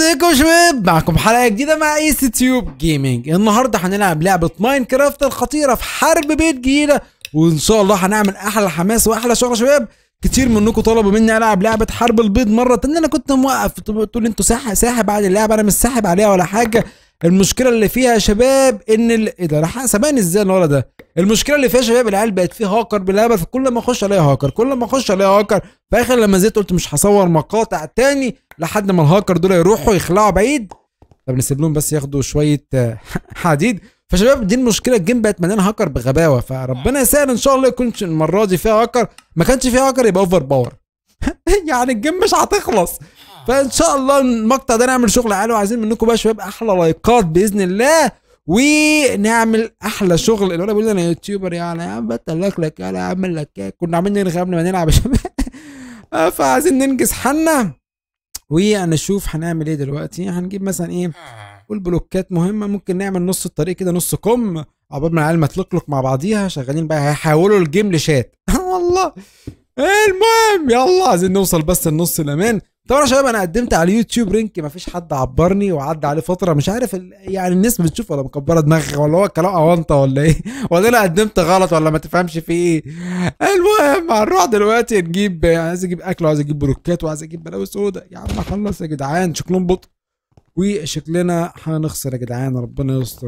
ازيكم يا شباب معكم حلقه جديده مع اي سي تيوب جيمنج النهارده هنلعب لعبه ماينكرافت الخطيره في حرب بيت جديده وان شاء الله هنعمل احلى حماس واحلى شغل يا شباب كتير منكم طلبوا مني العب لعبه حرب البيض مره تانية انا كنت موقف تقول انتوا ساحب ساحب على اللعبه انا مش ساحب عليها ولا حاجه المشكله اللي فيها يا شباب ان ال... ايه ده راح سباني ازاي الولد ده المشكله اللي فيها يا شباب العيال بقت فيه هاكر بالهبل فكل ما اخش الاقي هاكر كل ما اخش الاقي هاكر في اخر لما زهقت قلت مش هصور مقاطع تاني لحد ما الهاكر دول يروحوا يخلعوا بعيد طب نسيب لهم بس ياخدوا شويه آه، حديد فشباب دي المشكله الجيم بقت مليانه هاكر بغباوه فربنا يسهل ان شاء الله يكون المره دي فيها هاكر ما كانش فيها هاكر يبقى اوفر باور يعني الجيم مش هتخلص فان شاء الله المقطع ده نعمل شغل عالي وعايزين منكم بقى يا شباب احلى لايكات باذن الله ونعمل احلى شغل الولد بيقول لي انا يوتيوبر يعني يا عم بتلك لك يا اعمل لك إيه؟ كنا عاملين نرغي قبل ما نلعب يا شباب آه، فعايزين ننجز حالنا ونشوف هنعمل ايه دلوقتي هنجيب مثلا ايه والبلوكات مهمه ممكن نعمل نص الطريق كده نص كم عقبال ما العيال ما تلقلق مع بعضيها شغالين بقى هيحولوا الجيم لشات والله المهم يلا عايزين نوصل بس لنص الامان طبعا يا شباب انا قدمت على اليوتيوب رينك مفيش حد عبرني وعدى عليه فتره مش عارف ال... يعني الناس بتشوف ولا مكبره دماغها ولا هو كلام اونطه ولا ايه ولا انا قدمت غلط ولا ما تفهمش في ايه المهم هنروح دلوقتي نجيب عايز اجيب اكل وعايز اجيب بلوكات وعايز اجيب بلاوي سودا يا عم خلص يا جدعان شكلهم بطء وشكلنا هنخسر يا جدعان ربنا يستر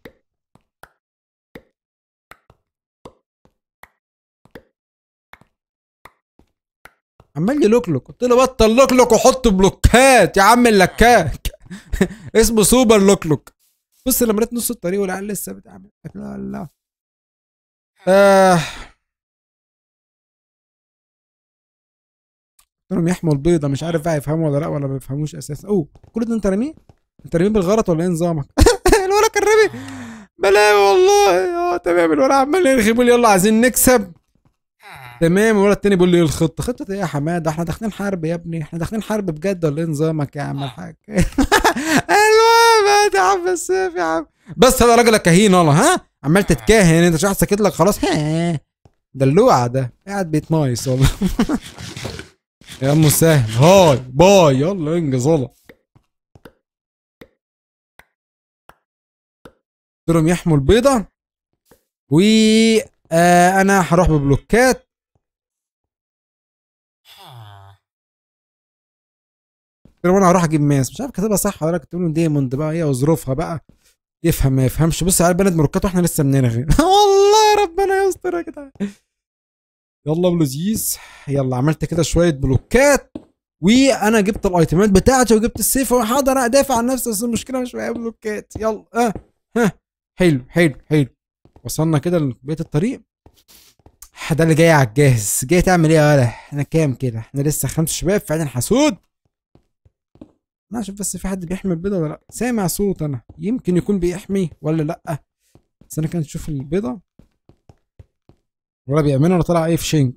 عمال يلوكلوك قلت له بطل لوكلوك وحط بلوكات يا عم اللكاك اسمه سوبر لوكلوك بص لما لقيت نص الطريق والعيال لسه بتعمل لا لا آه. قلت لهم يحموا البيضه مش عارف بقى يفهموا ولا لا ولا ما بيفهموش اساسا اوه كل ده انت راميه انت راميه بالغلط ولا ايه نظامك الولد كان رامي بلاوي والله اه تمام الولد عمال يرغي بيقول يلا عايزين نكسب تمام الولد التاني بيقول لي ايه الخطه خطه ايه يا حماده احنا داخلين حرب يا ابني احنا داخلين حرب بجد ولا ايه نظامك يا عم الحاج المهم يا عم السيف يا عم بس هذا راجل كهين والله ها عمال تتكاهن انت مش واحد ساكت لك خلاص ها دلوعه ده قاعد بيتمايس والله يا ام سهل هاي باي يلا انجز والله قلت لهم يحموا البيضه و آه انا هروح ببلوكات قلت لهم انا هروح اجيب ماس مش عارف كاتبها صح ولا كاتب لهم ديموند بقى ايه وظروفها بقى يفهم ما يفهمش بص على بنت بلوكات واحنا لسه بنرغي والله ربنا يستر يا جدعان يلا بلوزيز يلا عملت كده شويه بلوكات وانا جبت الايتمات بتاعتي وجبت السيف وحاضر ادافع عن نفسي بس المشكله مش معايا بلوكات يلا اه ها حلو حلو حلو وصلنا كده لبيت الطريق ده اللي جاي على الجاهز جاي تعمل ايه يا ولا احنا كام كده احنا لسه خمس شباب فعلا حسود انا اشوف بس في حد بيحمي البيضه ولا لا سامع صوت انا يمكن يكون بيحمي ولا لا بس انا كنت اشوف البيضه ولا بيأمنها ولا طلع ايه في شنك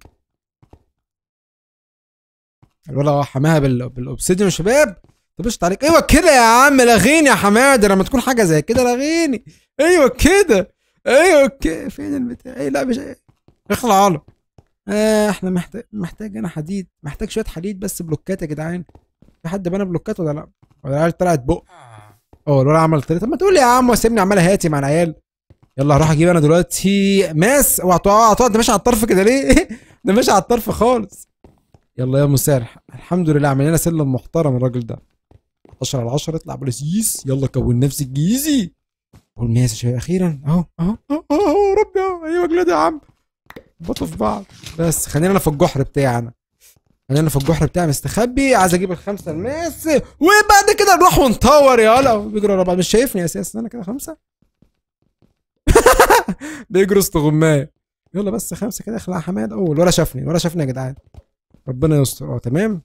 الولا حماها بال... بالاوبسيديون يا شباب طب قشطة عليك ايوه كده يا عم لغيني يا حماده لما تكون حاجه زي كده لغيني ايوه كده ايوه كده فين البتاع ايه لا مش اخلع على آه احنا محتاج محتاج انا حديد محتاج شويه حديد بس بلوكات يا جدعان في حد بنى بلوكات ولا لا ولا العيال طلعت بق اه الولد عمل طريقه طب ما تقول لي يا عم وسيبني عمال هاتي مع العيال يلا هروح اجيب انا دلوقتي ماس اوعى تقع تقع انت ماشي على الطرف كده ليه؟ ده ماشي على الطرف خالص يلا يا مسارح الحمد لله عمل لنا سلم محترم الراجل ده 10 على 10 اطلع بلسيس يلا كون نفسك جيزي والماس يا شباب اخيرا اهو اهو اهو اهو ربي اهو ايوه جلاد يا عم بطوا في بعض بس خلينا انا في الجحر بتاعي انا خلينا انا في الجحر بتاعي مستخبي عايز اجيب الخمسه الماس وبعد كده نروح ونطور يا هلا بيجروا ورا بعض مش شايفني اساسا انا كده خمسه بيجروا استغمايه يلا بس خمسه كده اخلع حماد اول ولا شافني ولا شافني يا جدعان ربنا يستر اه تمام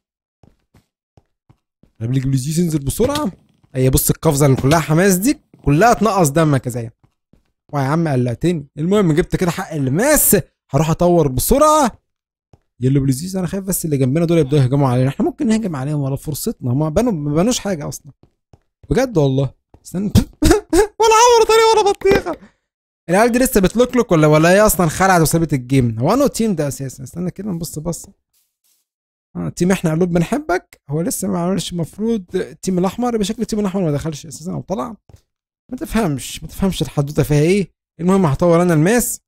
قبل الجلوزيس ينزل بسرعه هي بص القفزه اللي كلها حماس دي كلها تنقص دمك يا زين ويا عم قلقتني المهم جبت كده حق الماس هروح اطور بسرعه يلا بلوزيز انا خايف بس اللي جنبنا دول يبداوا يهجموا علينا احنا ممكن نهجم عليهم ولا فرصتنا هم بنوا ما بنوش حاجه اصلا بجد والله استنى ولا عمر طريق ولا بطيخه العيال دي لسه بتلوكلوك ولا ولا هي اصلا خلعت وسابت الجيم هو انه تيم ده اساسا استنى كده نبص بص آه تيم احنا قلوب بنحبك هو لسه ما عملش المفروض التيم الاحمر بشكل التيم الاحمر ما دخلش اساسا او طلع ما تفهمش ما تفهمش الحدوته فيها ايه المهم هطور انا الماس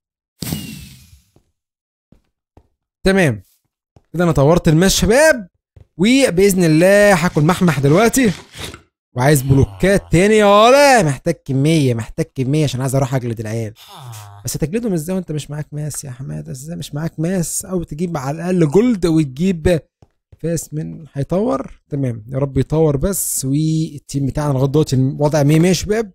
تمام كده انا طورت الماس شباب وباذن الله هاكل محمح دلوقتي وعايز بلوكات تاني يا ولا محتاج كميه محتاج كميه عشان عايز اروح اجلد العيال بس تجلدهم ازاي وانت مش معاك ماس يا حماده ازاي مش معاك ماس او تجيب على الاقل جولد وتجيب فاس من هيطور تمام يا رب يطور بس والتيم بتاعنا لغايه دلوقتي الوضع 100 100 يا شباب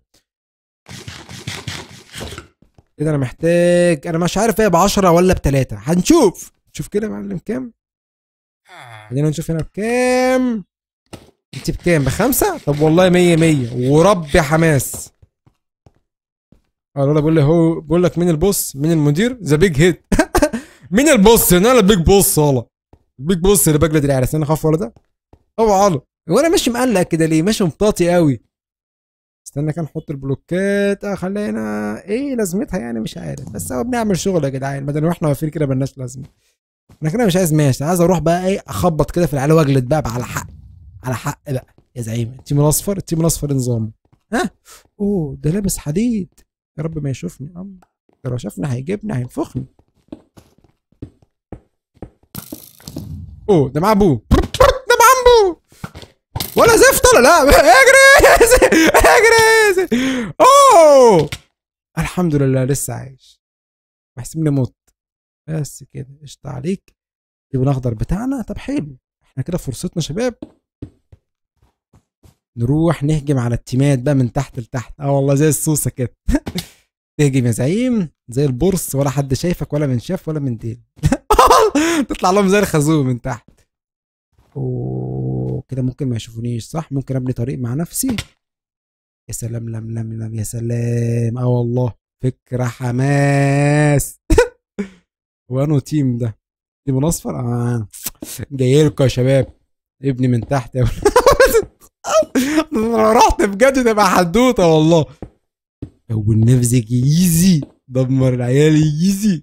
كده انا محتاج انا مش عارف هي ب 10 ولا بثلاثه هنشوف شوف كده يا معلم كام خلينا نشوف هنا بكام انت بكام بخمسه طب والله 100 100 ورب حماس اه الولد بيقول لي هو بيقول لك مين البوس مين المدير ذا بيج هيد مين البوس انا البيج بوس والله البيج بوس اللي بجلد العيال استنى اخاف ولا ده طبعا وانا ماشي مقلق كده ليه ماشي مطاطي قوي استنى كان نحط البلوكات اه خلينا ايه لازمتها يعني مش عارف بس هو بنعمل شغل يا جدعان بدل ما احنا واقفين كده ملناش لازمه انا كده مش عايز ماشي عايز اروح بقى ايه اخبط كده في العيال واجلد بقى, بقى على حق على حق بقى يا زعيم التيم الاصفر التيم الاصفر نظام ها اوه ده لابس حديد يا رب ما يشوفني أم ده لو شافني هيجيبني هينفخني اوه ده معاه ابوه ده معاه ابوه ولا زفت ولا لا اجري اجري اوه الحمد لله لسه عايش بحسبني مت بس كده قشطة عليك يبقى الاخضر بتاعنا طب حلو احنا كده فرصتنا شباب نروح نهجم على التيمات بقى من تحت لتحت اه والله زي السوسه كده تهجم يا زعيم زي البورس ولا حد شايفك ولا من شاف ولا من ديل تطلع لهم زي الخازوق من تحت اوه كده ممكن ما يشوفونيش صح ممكن ابني طريق مع نفسي يا سلام لم لم لم يا سلام اه والله فكره حماس وانو تيم ده تيم الاصفر اه جاي لكم يا شباب ابني من تحت يا لو رحت بجد تبقى حدوته والله لو النفذج يزي دمر العيال يزي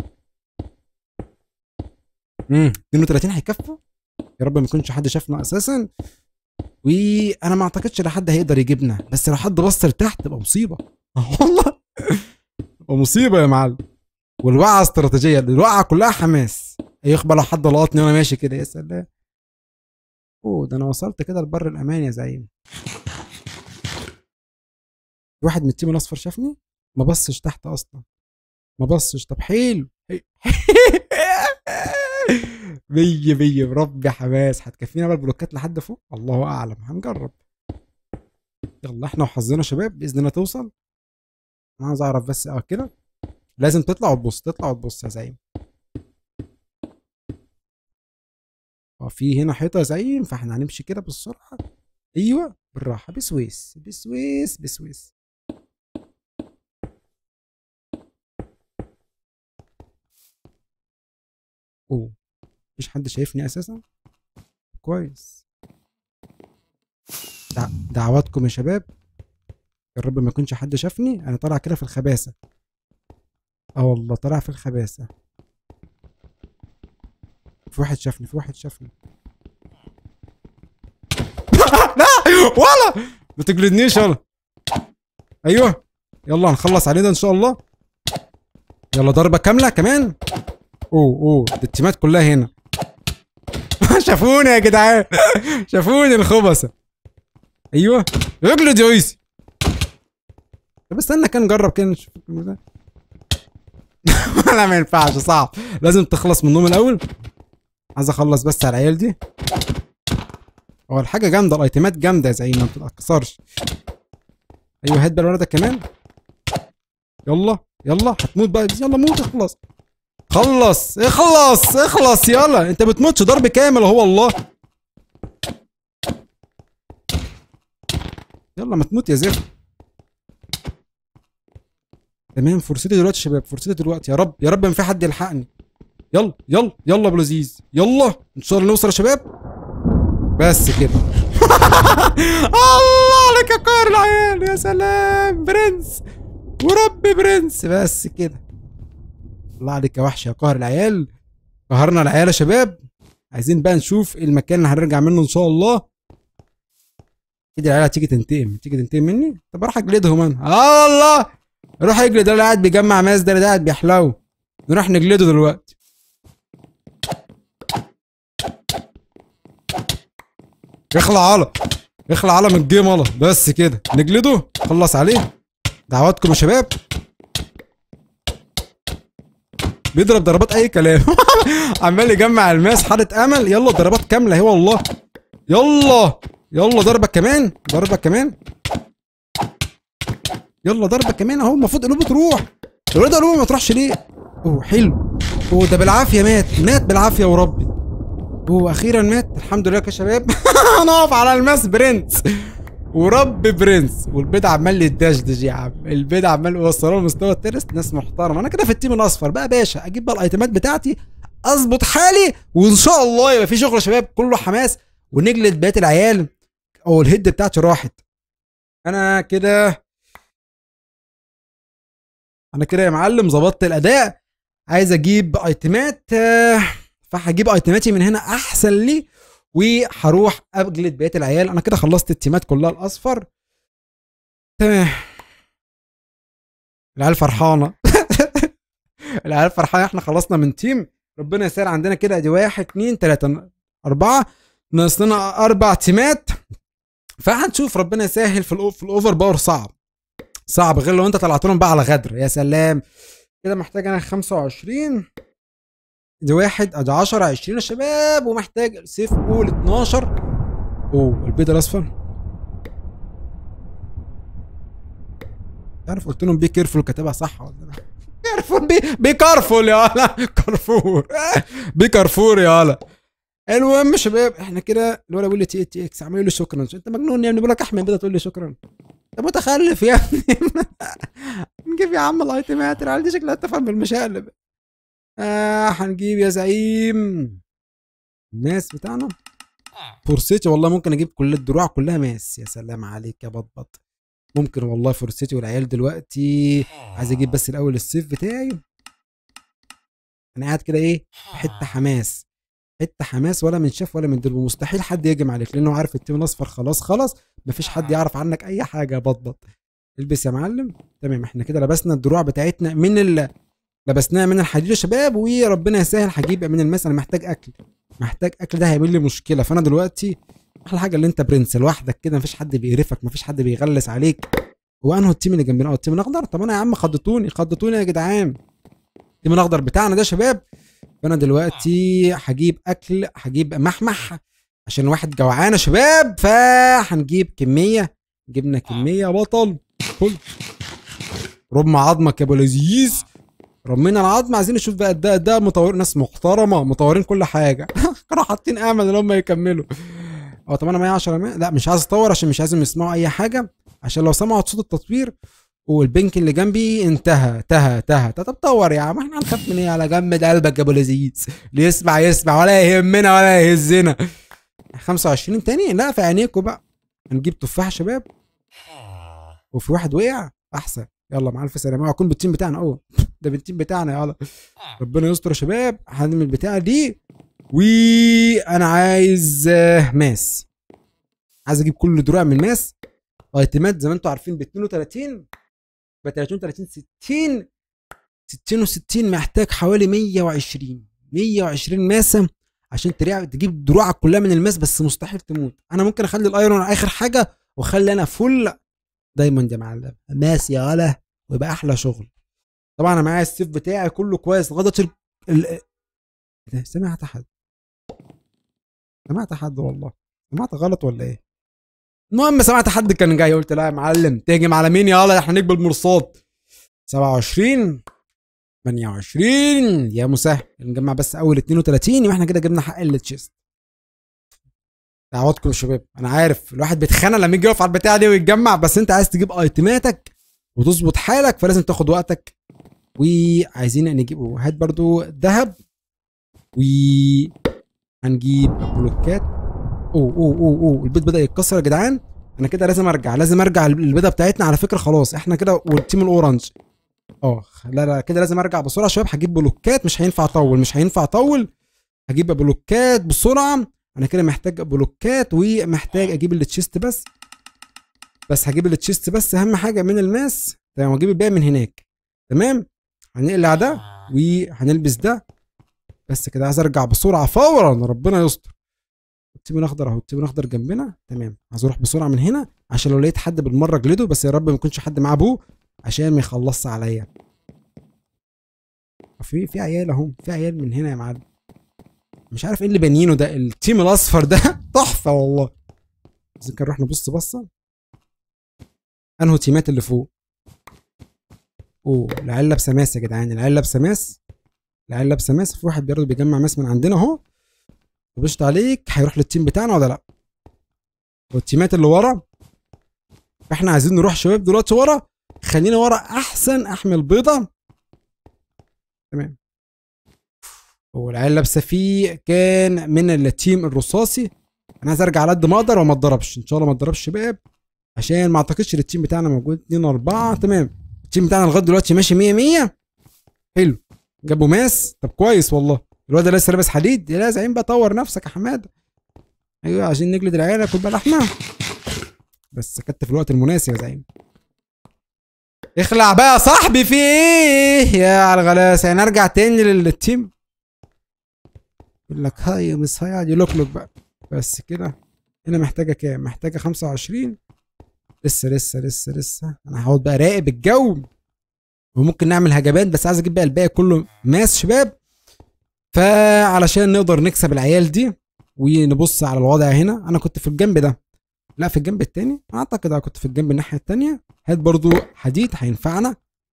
امم 32 هيكفوا يا رب ما يكونش حد شافنا اساسا وانا ما اعتقدش ان حد هيقدر يجيبنا بس لو حد بص لتحت تبقى مصيبه والله تبقى مصيبه يا معلم والوقعه استراتيجيه الوقعه كلها حماس يخبى لو حد لقطني وانا ماشي كده يا سلام اوه ده انا وصلت كده لبر الامان يا زعيم واحد من التيم الاصفر شافني ما بصش تحت اصلا ما بصش طب حلو مية مية بربي حماس هتكفينا بقى البلوكات لحد فوق الله اعلم هنجرب يلا احنا وحظنا شباب باذن الله توصل انا عايز اعرف بس اه كده لازم تطلع وتبص تطلع وتبص يا زعيم اه في هنا حيطه يا زعيم فاحنا هنمشي كده بالسرعه ايوه بالراحه بسويس بسويس بسويس اوه مفيش حد شايفني اساسا كويس دع... دعواتكم يا شباب يا رب ما يكونش حد شافني انا طالع كده في الخباثه اه والله طالع في الخباثه في واحد شافني في واحد شافني لا ولا ما تجلدنيش يلا ايوه يلا هنخلص علينا ان شاء الله يلا ضربه كامله كمان اوه اوه دي التيمات كلها هنا شافوني يا جدعان شافوني الخبثه ايوه اجلد يا ويسي طب استنى كان نجرب كده نشوف لا ما ينفعش صعب لازم تخلص منهم الاول عايز اخلص بس على العيال دي هو الحاجه جامده الايتمات جامده زي ما بتتكسرش ايوه هات بقى الولد ده كمان يلا يلا هتموت بقى يلا موت اخلص خلص اخلص اخلص يلا انت بتموتش ضرب كامل هو الله يلا ما تموت يا زفت تمام فرصتي دلوقتي يا شباب فرصتي دلوقتي يا رب يا رب ما في حد يلحقني يلا يلا يلا يا ابو لذيذ يلا ان شاء الله نوصل يا شباب بس كده الله عليك يا قهر العيال يا سلام برنس وربي برنس بس كده الله عليك يا وحش يا قهر العيال قهرنا العيال يا شباب عايزين بقى نشوف المكان اللي هنرجع منه ان شاء الله كده العيال هتيجي تنتقم تيجي تنتقم مني طب اروح اجلدهم انا اه والله روح اجلد ده اللي قاعد بيجمع ماس ده اللي قاعد بيحلو نروح نجلده دلوقتي اخلع على اخلع على من الجيم على بس كده نجلده خلص عليه دعواتكم يا شباب بيضرب ضربات اي كلام عمال يجمع الماس حاطط امل يلا ضربات كامله اهي والله يلا يلا ضربه كمان ضربه كمان يلا ضربه كمان اهو المفروض قلوبه تروح الولاد قلوبه ما تروحش ليه اوه حلو اوه ده بالعافيه مات مات بالعافيه وربي اوه اخيرا مات الحمد لله يا شباب هنقف على الماس برنس ورب برنس والبيض عمال يتدشدش يا عم البيض عمال يوصلوا لمستوى الترس ناس محترمه انا كده في التيم الاصفر بقى باشا اجيب بقى الايتمات بتاعتي اظبط حالي وان شاء الله يبقى في شغل يا شباب كله حماس ونجلد بقيه العيال او الهيد بتاعتي راحت انا كده انا كده يا معلم ظبطت الاداء عايز اجيب ايتمات آه، فهجيب ايتماتي من هنا احسن لي وهروح اجلد بقيه العيال انا كده خلصت التيمات كلها الاصفر تمام العيال فرحانه العيال فرحانه احنا خلصنا من تيم ربنا يسهل عندنا كده ادي واحد اتنين تلاته اربعه ناقص لنا اربع تيمات فهنشوف ربنا يسهل في الأو- في الاوفر باور صعب صعب غير لو انت طلعت لهم بقى على غدر يا سلام كده محتاج انا 25 دي واحد ادي 10 20 يا شباب ومحتاج سيف قول 12 اوه البيض الاصفر عارف قلت لهم بي كيرفول كاتبها صح ولا لا كيرفول بي بي كارفول يا ولا كارفور بي كارفور يا ولا المهم يا شباب احنا كده الولد بيقول لي تي تي اكس عمال يقول لي شكرا انت مجنون يا ابني بقول لك احمد بدأ تقول لي شكرا انت متخلف يا ابني نجيب يا عم الايتمات العيال دي شكلها تفهم بالمشقلب آه هنجيب يا زعيم الناس بتاعنا فرصتي والله ممكن اجيب كل الدروع كلها ماس يا سلام عليك يا بطبط ممكن والله فرصتي والعيال دلوقتي عايز اجيب بس الاول السيف بتاعي انا قاعد كده ايه في حته حماس حته حماس ولا من شاف ولا من درب مستحيل حد يهجم عليك لانه عارف التيم الاصفر خلاص خلاص مفيش حد يعرف عنك اي حاجه يا بطبط البس يا معلم تمام احنا كده لبسنا الدروع بتاعتنا من ال لبسناها من الحديد يا شباب وربنا يسهل هجيب من الماس انا محتاج اكل محتاج اكل ده هيعمل لي مشكله فانا دلوقتي احلى حاجه اللي انت برنس لوحدك كده مفيش حد بيقرفك مفيش حد بيغلس عليك هو انه التيم اللي جنبنا اه التيم الاخضر طب انا يا عم خضتوني خضتوني يا جدعان التيم الاخضر بتاعنا ده يا شباب فانا دلوقتي هجيب اكل هجيب محمح عشان واحد جوعان يا شباب فهنجيب كميه جبنا كميه يا بطل كل رم عظمك يا ابو لذيذ رمينا العظم عايزين نشوف بقى ده ده مطور ناس محترمه مطورين كل حاجه كانوا حاطين امل ان هم يكملوا اه طب انا معايا 10 مية. لا مش عايز اطور عشان مش عايزهم يسمعوا اي حاجه عشان لو سمعوا صوت التطوير والبنك اللي جنبي انتهى تهى تهى طب طور يا عم احنا هنخاف من ايه على جنب قلبك يا ابو لذيذ اللي يسمع يسمع ولا يهمنا ولا يهزنا 25 تاني لا في عينيكوا بقى هنجيب تفاح يا شباب وفي واحد وقع احسن يلا مع الف سلامه اكون بالتيم بتاعنا اهو ده بالتيم بتاعنا يلا ربنا يستر يا شباب هنعمل البتاعه دي وانا عايز آه، ماس عايز اجيب كل دروع من ماس ايتمات زي ما انتم عارفين ب 32 ب 30 30 60 60 و60 محتاج حوالي 120 120 ماسه عشان تريع تجيب دروعك كلها من الماس بس مستحيل تموت انا ممكن اخلي الايرون اخر حاجه واخلي انا فل دايموند يا معلم ماس يا غلا ويبقى احلى شغل طبعا انا معايا السيف بتاعي كله كويس لغايه ال... ال... ده سمعت حد سمعت حد والله سمعت غلط ولا ايه المهم سمعت حد كان جاي قلت لا يا معلم تهجم على مين يلا احنا نقبل مرصاد 27 28 يا مسهل نجمع بس اول 32 يبقى احنا كده جبنا حق التشيست دعواتكم يا شباب انا عارف الواحد بيتخانق لما يجي يقف على البتاعه دي ويتجمع بس انت عايز تجيب ايتماتك وتظبط حالك فلازم تاخد وقتك وعايزين نجيب هات برضو ذهب وهنجيب بلوكات اوه اوه اوه اوه البيت بدا يتكسر يا جدعان انا كده لازم ارجع لازم ارجع البيضه بتاعتنا على فكره خلاص احنا كده والتيم الاورنج اه لا لا كده لازم ارجع بسرعه يا شباب هجيب بلوكات مش هينفع اطول مش هينفع اطول هجيب بلوكات بسرعه انا كده محتاج بلوكات ومحتاج اجيب التشيست بس بس هجيب التشيست بس اهم حاجه من الماس تمام واجيب الباقي من هناك تمام هنقلع ده وهنلبس ده بس كده عايز ارجع بسرعه فورا ربنا يستر التيم الاخضر اهو التيم الاخضر جنبنا تمام عايز اروح بسرعه من هنا عشان لو لقيت حد بالمره اجلده بس يا رب ما يكونش حد معاه ابوه عشان ما يخلصش عليا في في عيال اهو في عيال من هنا يا معلم مش عارف ايه اللي بانيينه ده التيم الاصفر ده تحفه والله بس كان نروح نبص بصه انهو تيمات اللي فوق اوه العيال لابسه ماس يا جدعان العيال لابسه ماس العيال لابسه ماس في واحد برضه بيجمع ماس من عندنا اهو وبشت عليك هيروح للتيم بتاعنا ولا لا والتيمات اللي ورا احنا عايزين نروح شباب دلوقتي ورا خلينا ورا احسن احمل بيضه تمام هو العيال لابسه فيه كان من التيم الرصاصي انا عايز ارجع على قد ما اقدر وما اتضربش ان شاء الله ما اتضربش شباب عشان ما اعتقدش ان التيم بتاعنا موجود 2 4 تمام التيم بتاعنا لغايه دلوقتي ماشي 100 100 حلو جابوا ماس طب كويس والله الواد ده لسه لابس حديد يا زعيم بقى طور نفسك يا حماده ايوه عشان نجلد العيال ياكل بقى لحمه بس كنت في الوقت المناسب يا زعيم اخلع بقى يا صاحبي في ايه يا على الغلاسه يعني ارجع تاني للتيم يقول لك هاي مس هاي قاعد يلوكلوك بقى بس كده هنا محتاجه كام محتاجه 25 لسه لسه لسه لسه انا هقعد بقى راقب الجو وممكن نعمل هجمات بس عايز اجيب بقى الباقي كله ماس شباب فعلشان نقدر نكسب العيال دي ونبص على الوضع هنا انا كنت في الجنب ده لا في الجنب التاني اعتقد انا كنت في الجنب الناحيه التانيه هات برضو حديد هينفعنا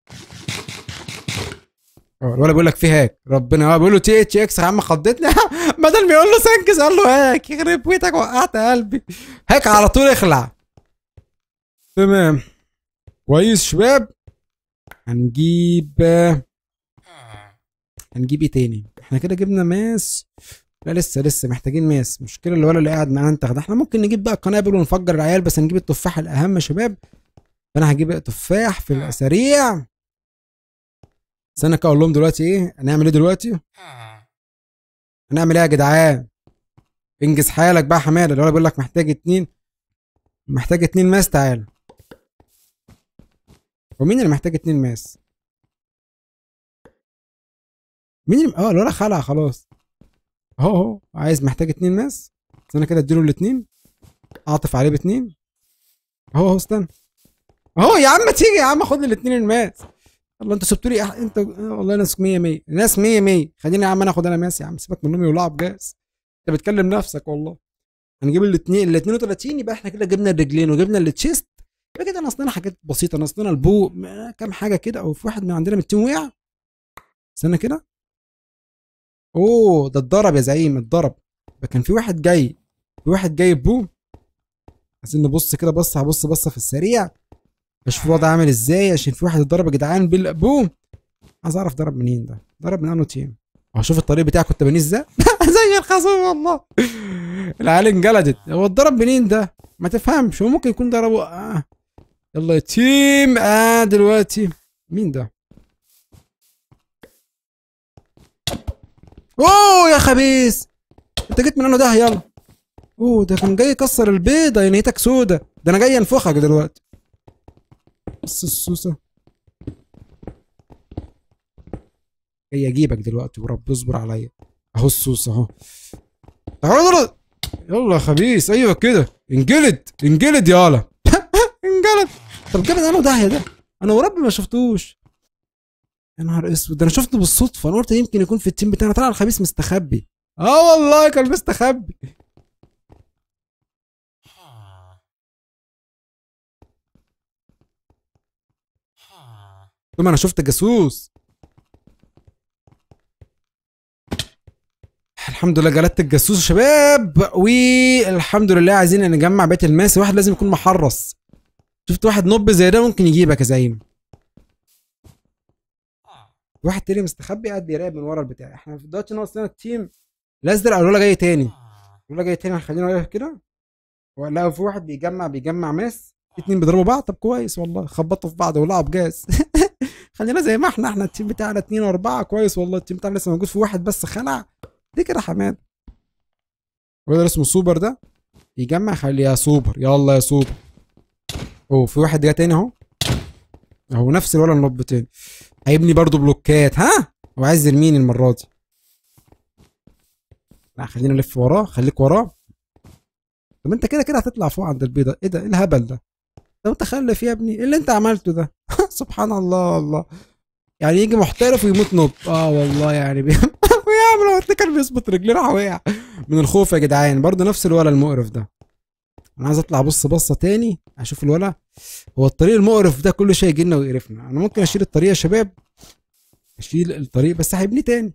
ولا بيقول لك في هاك ربنا بيقول له تي اتش اكس يا عم خضتني بدل ما يقول له سانكس قال له هاك يخرب بيتك وقعت قلبي هاك على طول اخلع تمام كويس شباب هنجيب هنجيب ايه تاني احنا كده جبنا ماس لا لسه لسه محتاجين ماس مشكلة اللي ولا اللي قاعد معانا انت ده احنا ممكن نجيب بقى قنابل ونفجر العيال بس هنجيب التفاح الاهم يا شباب فانا هجيب تفاح في السريع استنى اقول لهم دلوقتي ايه هنعمل ايه دلوقتي هنعمل ايه يا جدعان انجز حالك بقى يا حماده اللي هو بيقول لك محتاج اتنين محتاج اتنين ماس تعال ومين اللي محتاج اتنين ماس مين اللي... اه الولد خلع خلاص اهو اهو عايز محتاج اتنين ماس استنى كده اديله الاتنين اعطف عليه باتنين اهو اهو استنى اهو يا عم تيجي يا عم خد لي الاتنين الماس الله انت سبتوا لي أح... انت والله ناس 100 100 ناس 100 100 خليني يا عم انا اخد انا ماس يا عم سيبك منهم يولعوا بجاز انت بتكلم نفسك والله هنجيب الاثنين ال 32 يبقى احنا كده جبنا الرجلين وجبنا التشيست يبقى كده ناقصنا حاجات بسيطه ناقصنا البو كام حاجه كده او في واحد من عندنا من التيم وقع استنى كده اوه ده اتضرب يا زعيم اتضرب يبقى كان في واحد جاي في واحد جاي بو عايزين نبص كده بص هبص بصه في السريع اشوف الوضع عامل ازاي عشان في واحد اتضرب يا جدعان بالبو عايز اعرف ضرب منين ده ضرب من انه تيم هشوف الطريق بتاعك كنت بنيه ازاي زي الخصم والله العيال انجلدت هو اتضرب منين ده ما تفهمش هو ممكن يكون ضربه آه. يلا يا تيم اه دلوقتي مين ده اوه يا خبيث انت جيت من انه ده يلا اوه ده كان جاي يكسر البيضه يا نيتك سودا ده انا جاي انفخك دلوقتي بس السوسه جاي اجيبك دلوقتي ورب اصبر عليا اهو السوسه اهو تعالى يلا يا خبيث ايوه كده انجلد انجلد يالا انجلد طب جاب انا ده ده انا وربي ما شفتوش يا نهار اسود ده انا شفته بالصدفه انا قلت يمكن يكون في التيم بتاعنا طلع الخبيث مستخبي اه والله كان مستخبي ثم انا شفت جاسوس الحمد لله جلدت الجاسوس يا شباب والحمد لله عايزين نجمع بيت الماس واحد لازم يكون محرص شفت واحد نوب زي ده ممكن يجيبك يا زعيم واحد تاني مستخبي قاعد بيراقب من ورا البتاع احنا دلوقتي ناقص لنا التيم الازرق الولا جاي تاني الولا جاي تاني خلينا واقف كده لا في واحد بيجمع بيجمع ماس اتنين بيضربوا بعض طب كويس والله خبطوا في بعض ولعوا بجاز خلينا زي ما احنا احنا التيم بتاعنا اتنين واربعه كويس والله التيم بتاعنا لسه موجود في واحد بس خلع ليه كده يا حماد الولد اللي اسمه سوبر ده يجمع خليها سوبر يلا يا سوبر اوه في واحد جه تاني اهو اهو نفس الولد النط تاني هيبني برضو بلوكات ها هو عايز يرميني المره دي لا خلينا نلف وراه خليك وراه طب انت كده كده هتطلع فوق عند البيضه ايه ده ايه الهبل ده طب انت خلف يا ابني ايه اللي انت عملته ده سبحان الله الله يعني يجي محترف ويموت نط اه والله يعني بي... ويعمل هو كان بيظبط رجليه راح وقع من الخوف يا جدعان برضه نفس الولا المقرف ده انا عايز اطلع بص بصه تاني اشوف الولا هو الطريق المقرف ده كل شويه يجي لنا ويقرفنا انا ممكن اشيل الطريق يا شباب اشيل الطريق بس هيبني تاني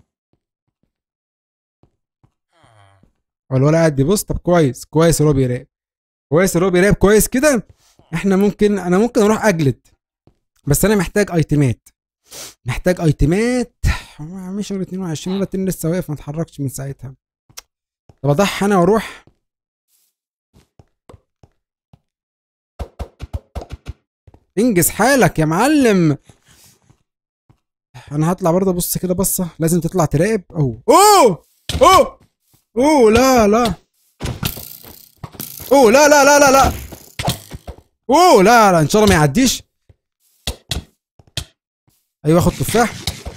هو الولا قاعد بيبص طب كويس كويس اللي هو بيراقب كويس اللي هو بيراقب كويس كده احنا ممكن انا ممكن اروح اجلد بس انا محتاج ايتمات محتاج ايتمات مش غير 22 ولا التاني لسه واقف ما اتحركش من ساعتها طب اضحي انا واروح انجز حالك يا معلم انا هطلع برضه بص كده بصه لازم تطلع تراقب اوه اوه اوه اوه لا لا اوه لا لا لا لا لا اوه لا لا ان شاء الله ما يعديش ايوه خد تفاح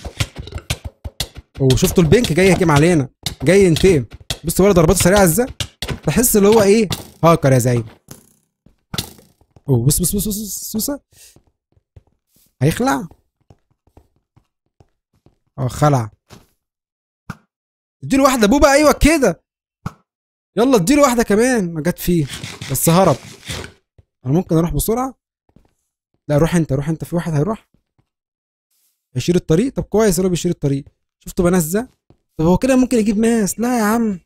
اوه شفتوا البنك جاي يهجم علينا جاي ينتقم بص ولا ضرباته سريعه ازاي تحس اللي هو ايه هاكر يا زعيم اوه بص بص بص بص سوسه هيخلع اه خلع اديله واحده بوبا ايوه كده يلا اديله واحده كمان ما جت فيه بس هرب انا ممكن اروح بسرعه لا روح انت روح انت في واحد هيروح هيشيل الطريق طب كويس هو بيشيل الطريق شفتوا بنات ازاي طب هو كده ممكن يجيب ماس لا يا عم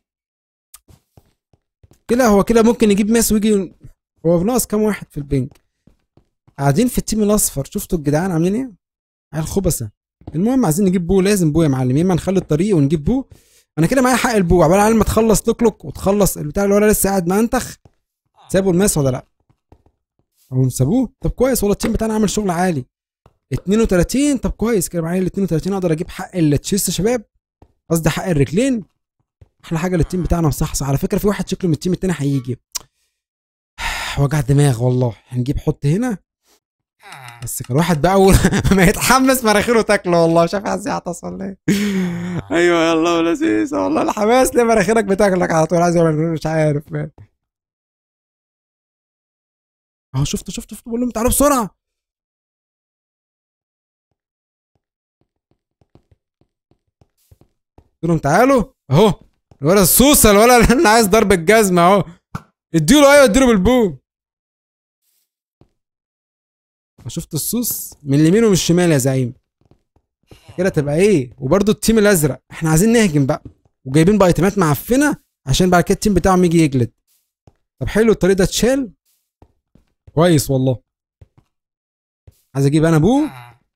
كده هو كده ممكن يجيب ماس ويجي هو ناقص كام واحد في البنك قاعدين في التيم الاصفر شفتوا الجدعان عاملين ايه على الخبثه المهم عايزين نجيب بو لازم بو يا معلم يا اما نخلي الطريق ونجيب بو انا كده معايا حق البو عبال عن ما تخلص تكلك وتخلص البتاع اللي ولا لسه قاعد منتخ سابوا الماس ولا لا هم سابوه طب كويس والله التيم بتاعنا عامل شغل عالي 32 طب كويس كده معايا ال 32 اقدر اجيب حق التشيست يا شباب قصدي حق الرجلين احلى حاجه للتيم بتاعنا مصحصح على فكره في واحد شكله من التيم التاني هيجي وجع دماغ والله هنجيب حط هنا بس كان واحد بقى اول ما يتحمس مناخيره تاكله والله مش عارف عايز يعطس ولا ايه ايوه يلا لذيذ والله الحماس ليه مناخيرك بتاكلك على طول عايز يعمل مش عارف مان اهو شفت شفت شفت بقول لهم تعالوا بسرعه قلت لهم تعالوا اهو الولد السوسه الولد اللي عايز ضرب الجزمه اهو اديله ايوه اديله بالبو شفت السوس من اليمين ومن الشمال يا زعيم كده تبقى ايه وبرده التيم الازرق احنا عايزين نهجم بقى وجايبين بقى ايتمات معفنه عشان بعد كده التيم بتاعهم يجي يجلد طب حلو الطريق ده اتشال كويس والله عايز اجيب انا ابوه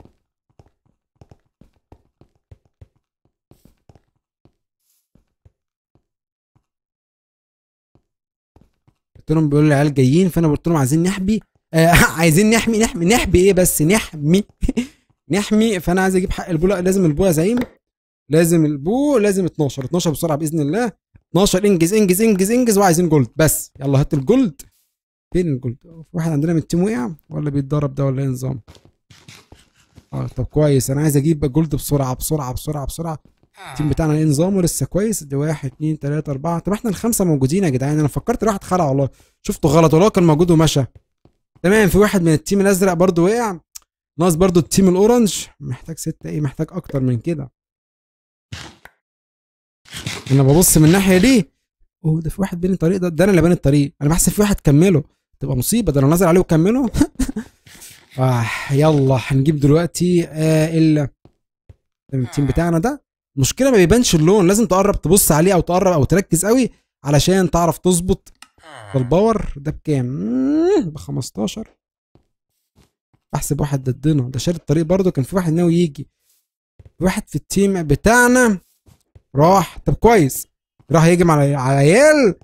قلت لهم بيقولوا لي العيال جايين فانا قلت لهم عايزين نحبي آه عايزين نحمي نحمي نحبي ايه بس نحمي نحمي فانا عايز اجيب حق البو لا لازم البو يا زعيم لازم البو لازم 12 12 بسرعه باذن الله 12 انجز انجز انجز انجز وعايزين جولد بس يلا هات الجولد فين الجولد في واحد عندنا من التيم وقع ولا بيتضرب ده ولا ايه نظام اه طب كويس انا عايز اجيب جولد بسرعه بسرعه بسرعه بسرعه التيم بتاعنا ايه نظامه لسه كويس دي واحد اتنين تلاته اربعه طب احنا الخمسه موجودين يا جدعان انا فكرت واحد خلع والله شفته غلط والله كان موجود ومشى تمام في واحد من التيم الازرق برضو وقع ناقص برضو التيم الاورنج محتاج ستة ايه محتاج اكتر من كده انا ببص من الناحيه دي اوه ده في واحد بين الطريق ده ده انا اللي بين الطريق انا بحسب في واحد كمله تبقى مصيبه ده انا نازل عليه وكمله آه يلا هنجيب دلوقتي آه ال التيم بتاعنا ده المشكله ما بيبانش اللون لازم تقرب تبص عليه او تقرب او تركز قوي علشان تعرف تظبط الباور ده بكام ب 15 احسب واحد ضدنا ده شال الطريق برضه كان في واحد ناوي يجي في واحد في التيم بتاعنا راح طب كويس راح يهجم على على عيال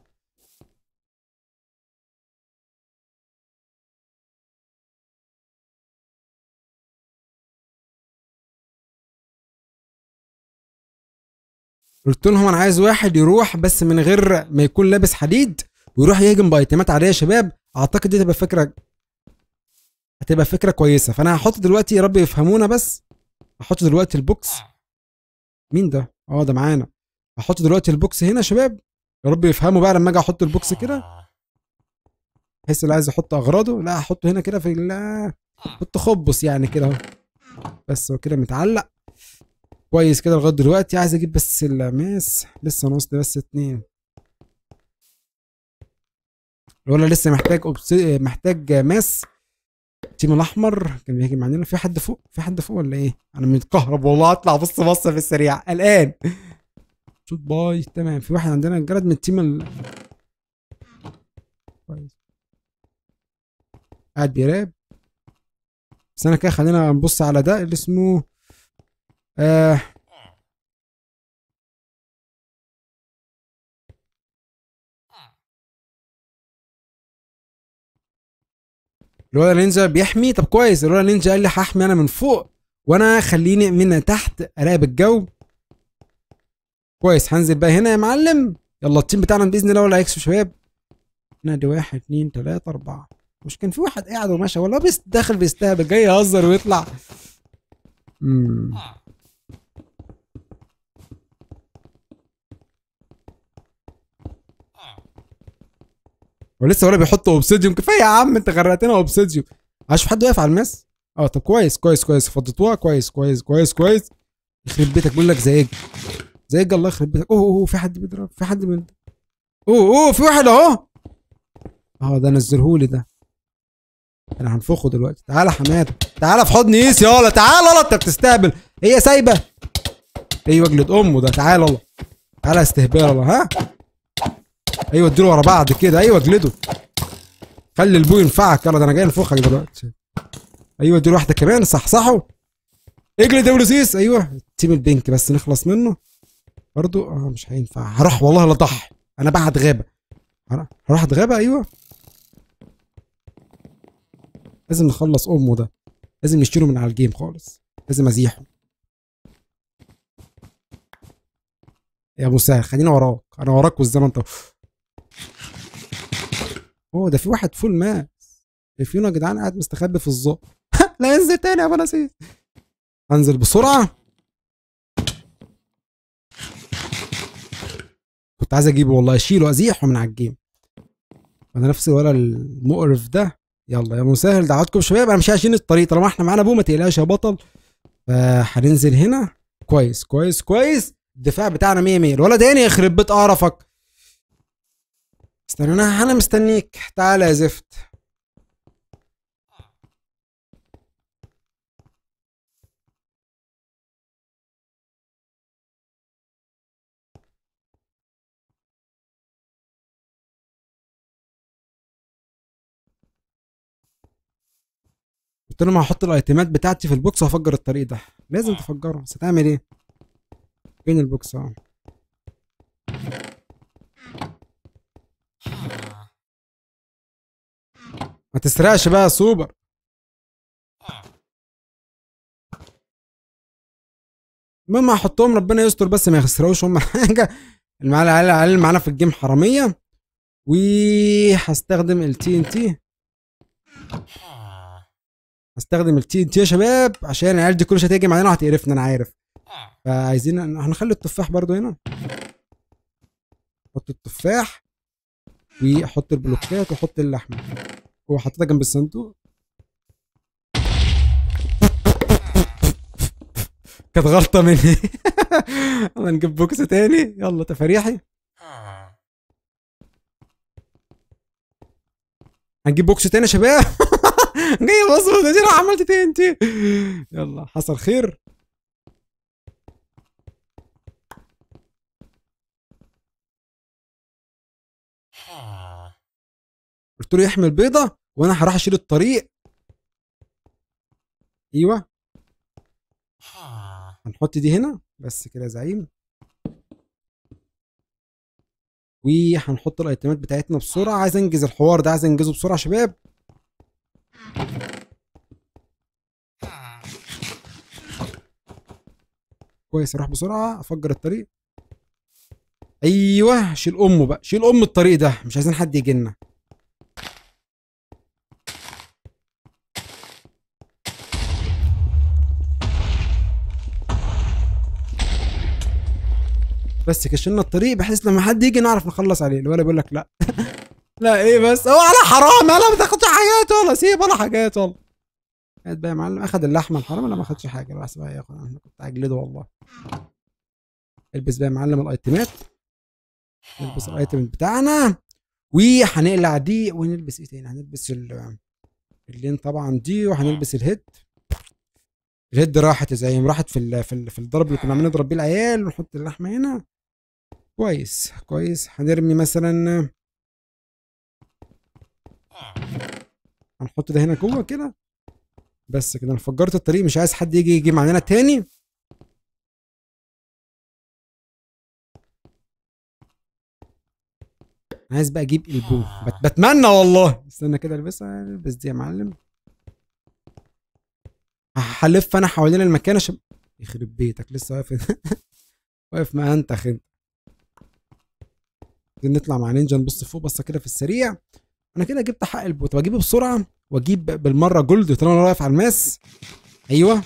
قلت لهم انا عايز واحد يروح بس من غير ما يكون لابس حديد ويروح يهجم بايتمات عاديه يا شباب اعتقد دي تبقى فكره هتبقى فكره كويسه فانا هحط دلوقتي يا رب يفهمونا بس هحط دلوقتي البوكس مين ده اه ده معانا هحط دلوقتي البوكس هنا يا شباب يا رب يفهموا بقى لما اجي احط البوكس كده بحيث اللي عايز يحط اغراضه لا احطه هنا كده في ال- احط خبص يعني كده اهو بس هو كده متعلق كويس كده لغايه دلوقتي عايز اجيب بس الماس لسه ناقص لي بس اتنين ولا لسه محتاج أوبس... محتاج ماس التيم الاحمر كان بيهاجم عندنا في حد فوق في حد فوق ولا ايه انا متكهرب والله اطلع بص بصه في السريع الان شوت باي تمام في واحد عندنا جرد من التيم ال... كويس قاعد بيراب بس انا كده خلينا نبص على ده اللي اسمه آه الولا نينجا بيحمي طب كويس الولا نينجا قال لي هحمي انا من فوق وانا خليني من تحت اراقب الجو كويس هنزل بقى هنا يا معلم يلا التيم بتاعنا باذن الله ولا هيكسب شباب نادي واحد اتنين تلاته اربعه مش كان في واحد قاعد وماشي ولا بس داخل بيستهبل جاي يهزر ويطلع امم ولسه ولا بيحط اوبسيديوم كفايه يا عم انت غرقتنا اوبسيديوم عايز حد واقف على الماس اه طب كويس كويس كويس فضيتوها كويس كويس كويس كويس يخرب بيتك بقول لك زيج زيج الله يخرب بيتك اوه اوه في حد بيضرب في حد من اوه اوه في واحد اهو اه ده نزلهولي ده انا هنفخه دلوقتي تعالى حماده تعالى في حضن قيس يالا تعالى يلا انت بتستهبل هي سايبه ايوه اجلد امه ده تعالى يلا تعالى استهبال يلا ها ايوه اديله ورا بعض كده ايوه اجلده خلي البو ينفعك يلا ده انا جاي انفخك دلوقتي ايوه اديله واحده كمان صحصحه اجلد يا ولسيس ايوه تيم البنك بس نخلص منه برضو اه مش هينفع هروح والله لا ضحي انا بعد غابه هروح هروح غابه ايوه لازم نخلص امه ده لازم نشيله من على الجيم خالص لازم ازيحه يا مسهل خلينا وراك انا وراك والزمن انت اوه ده في واحد فول ماس شايفينه يا جدعان قاعد مستخبي في الظل لا ينزل تاني يا ابو نسيس انزل بسرعه كنت عايز اجيبه والله اشيله ازيحه من على الجيم انا نفس الولد المقرف ده يلا يا مسهل دعواتكم شباب انا مش عايشين الطريق طالما احنا معانا ابو ما تقلقش يا بطل فهننزل هنا كويس كويس كويس الدفاع بتاعنا 100 100 الولد هاني يخرب بيت قرفك استنى انا انا مستنيك تعالى يا زفت قلت لهم هحط الايتمات بتاعتي في البوكس وهفجر الطريق ده لازم تفجره بس هتعمل ايه فين البوكس اهو ما تسرقش بقى يا سوبر المهم هحطهم ربنا يستر بس ما يخسروش هم حاجه المعلم على العيال معانا في الجيم حراميه وهستخدم التي ان تي هستخدم التي ان تي يا شباب عشان العيال دي كل شويه تيجي معانا وهتقرفنا انا عارف فعايزين هنخلي التفاح برضو هنا احط التفاح واحط البلوكات واحط اللحمه وحطيتها جنب الصندوق كانت غلطة مني يلا نجيب بوكس تاني يلا تفاريحي هنجيب بوكس تاني يا شباب جاي مظبوط يا جدع عملت تي ان تي يلا حصل خير قلت له يحمل بيضة وانا هروح اشيل الطريق ايوه هنحط دي هنا بس كده يا زعيم وهنحط الايتمات بتاعتنا بسرعه عايز انجز الحوار ده عايز انجزه بسرعه يا شباب كويس اروح بسرعه افجر الطريق ايوه شيل امه بقى شيل ام الطريق ده مش عايزين حد يجي لنا بس كده شلنا الطريق بحيث لما حد يجي نعرف نخلص عليه الولد بيقول لك لا لا ايه بس هو على حرام انا ما تاخدش حاجات ولا سيب ولا حاجات والله قاعد بقى يا معلم اخد اللحمه الحرام ولا ما اخدش حاجه بس بقى ياخد انا كنت هجلده والله البس بقى يا معلم الايتمات نلبس الايتم بتاعنا وهنقلع دي ونلبس ايه تاني هنلبس ال اللين طبعا دي وهنلبس الهيد الهيد راحت زي ما راحت في ال في, ال في الضرب اللي كنا عاملين نضرب بيه العيال ونحط اللحمه هنا كويس كويس هنرمي مثلا هنحط ده هنا جوه كده بس كده انا فجرت الطريق مش عايز حد يجي يجي معانا تاني عايز بقى اجيب البو بت بتمنى والله استنى كده البسها البس دي يا معلم هلف انا حوالين المكان عشان يخرب بيتك لسه واقف واقف ما انت انت نطلع مع نينجا نبص فوق بصه كده في السريع انا كده جبت حق البو طب اجيبه بسرعه واجيب بالمره جولد طالما انا واقف على الماس ايوه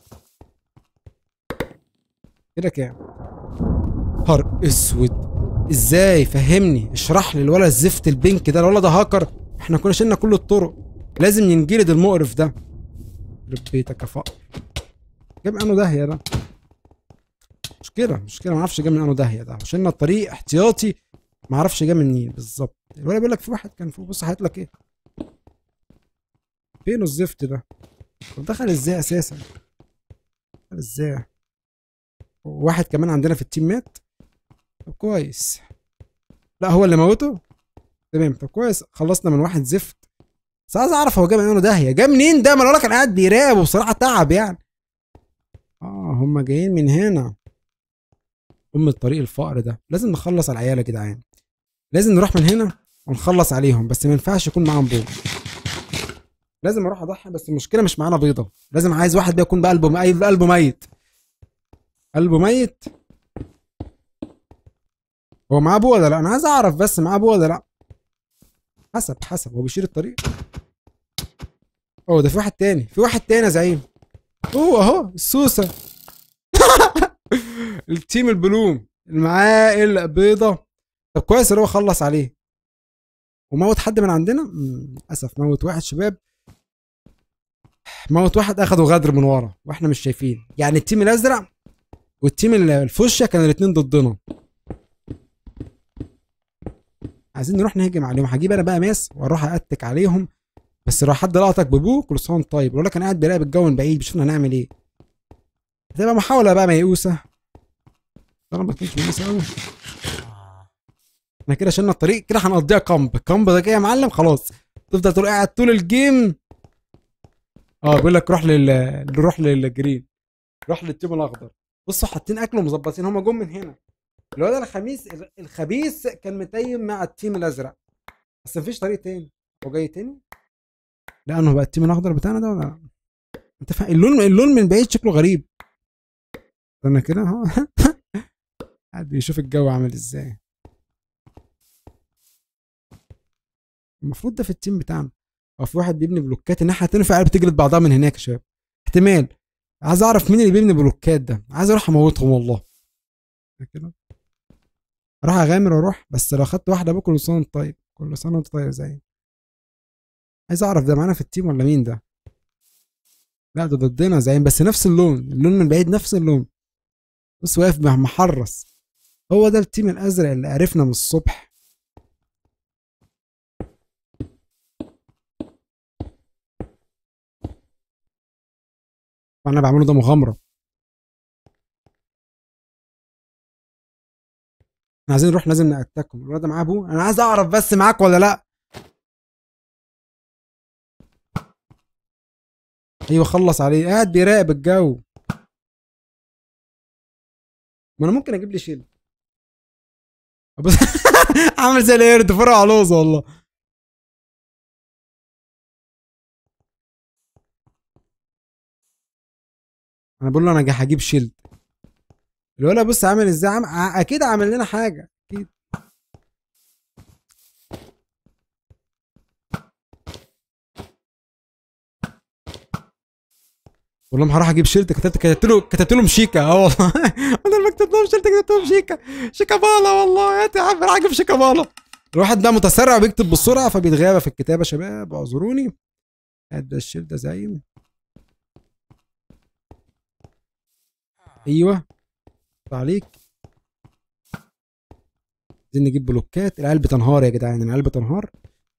كده كام نهار اسود ازاي فهمني اشرح لي الولد الزفت البنك ده الولد ده هاكر احنا كنا شلنا كل الطرق لازم ينجلد المقرف ده يخرب بيتك يا فقر جاب انه داهيه ده مشكله مشكله ما اعرفش جاب من انه داهيه ده شلنا الطريق احتياطي ما اعرفش جاب منين بالظبط الولد بيقول لك في واحد كان فوق بص هات لك ايه فينه الزفت ده طب دخل ازاي اساسا دخل ازاي واحد كمان عندنا في التيم مات طب كويس لا هو اللي موته تمام طب كويس خلصنا من واحد زفت بس عايز اعرف هو جاب منين داهيه جاب منين ده ما انا كان قاعد بيراقب وبصراحه تعب يعني اه هم جايين من هنا ام الطريق الفقر ده لازم نخلص على العيال يا جدعان لازم نروح من هنا ونخلص عليهم بس ما ينفعش يكون معاهم بيض لازم اروح اضحي بس المشكله مش معانا بيضه لازم عايز واحد ده يكون بقلبه قلبه ميت قلبه ميت هو معاه ابوه ولا لا انا عايز اعرف بس معاه ابوه ولا لا حسب حسب هو بيشيل الطريق اوه ده في واحد تاني في واحد تاني يا زعيم هو اهو السوسه التيم البلوم اللي معاه البيضه طب كويس اللي هو خلص عليه وموت حد من عندنا للاسف موت واحد شباب موت واحد اخده غدر من ورا واحنا مش شايفين يعني التيم الازرق والتيم الفوشيا كانوا الاثنين ضدنا عايزين نروح نهجم عليهم هجيب انا بقى ماس واروح اتك عليهم بس لو حد لقطك بابوه كل سنه طيب ولا كان قاعد بيراقب الجو من بعيد بيشوفنا هنعمل ايه هتبقى محاوله بقى ميؤوسه انا ما كنتش ميؤوسه قوي احنا كده شلنا الطريق كده هنقضيها كامب الكامب ده كده يا معلم خلاص تفضل تقول قاعد طول الجيم اه بيقول لك روح لل روح للجرين روح للتيم الاخضر بصوا حاطين اكل ومظبطين هم جم من هنا الواد الخميس الخبيث كان متيم مع التيم الازرق بس مفيش طريق تاني هو جاي تاني لانه بقى التيم الاخضر بتاعنا ده ولا انت فاهم اللون اللون من بعيد شكله غريب استنى كده اهو قاعد بيشوف الجو عامل ازاي المفروض ده في التيم بتاعنا او في واحد بيبني بلوكات الناحيه التانيه في عيال بتجلد بعضها من هناك يا شباب احتمال عايز اعرف مين اللي بيبني بلوكات ده عايز اروح اموتهم والله كده اروح اغامر واروح بس لو خدت واحده بكل كل سنه وانت طيب كل سنه وانت طيب زي عايز اعرف ده معانا في التيم ولا مين ده لا ده ضدنا زين بس نفس اللون اللون من بعيد نفس اللون بص واقف محرص هو ده التيم الازرق اللي عرفنا من الصبح انا بعمله ده مغامره احنا عايزين نروح لازم نأتاكم الولد معاه ابوه انا عايز اعرف بس معاك ولا لا ايوه خلص عليه قاعد بيراقب الجو ما انا ممكن اجيب لي شيل بس عامل زي القرد فرع علوز والله انا بقول له انا هجيب شيلد الولد بص عامل ازاي عم... اكيد عامل لنا حاجه بقول لهم هروح اجيب شيلت كتبت كتبت له كتبت لهم شيكا اه والله انا ما كتبت لهم شيلت كتبت لهم شيكا شيكابالا والله يا عم راح اجيب شيكابالا الواحد ده متسرع وبيكتب بسرعه فبيتغابى في الكتابه شباب اعذروني هات ده الشيل ده زعيم ايوه عليك عايزين نجيب بلوكات العيال بتنهار يا جدعان العيال بتنهار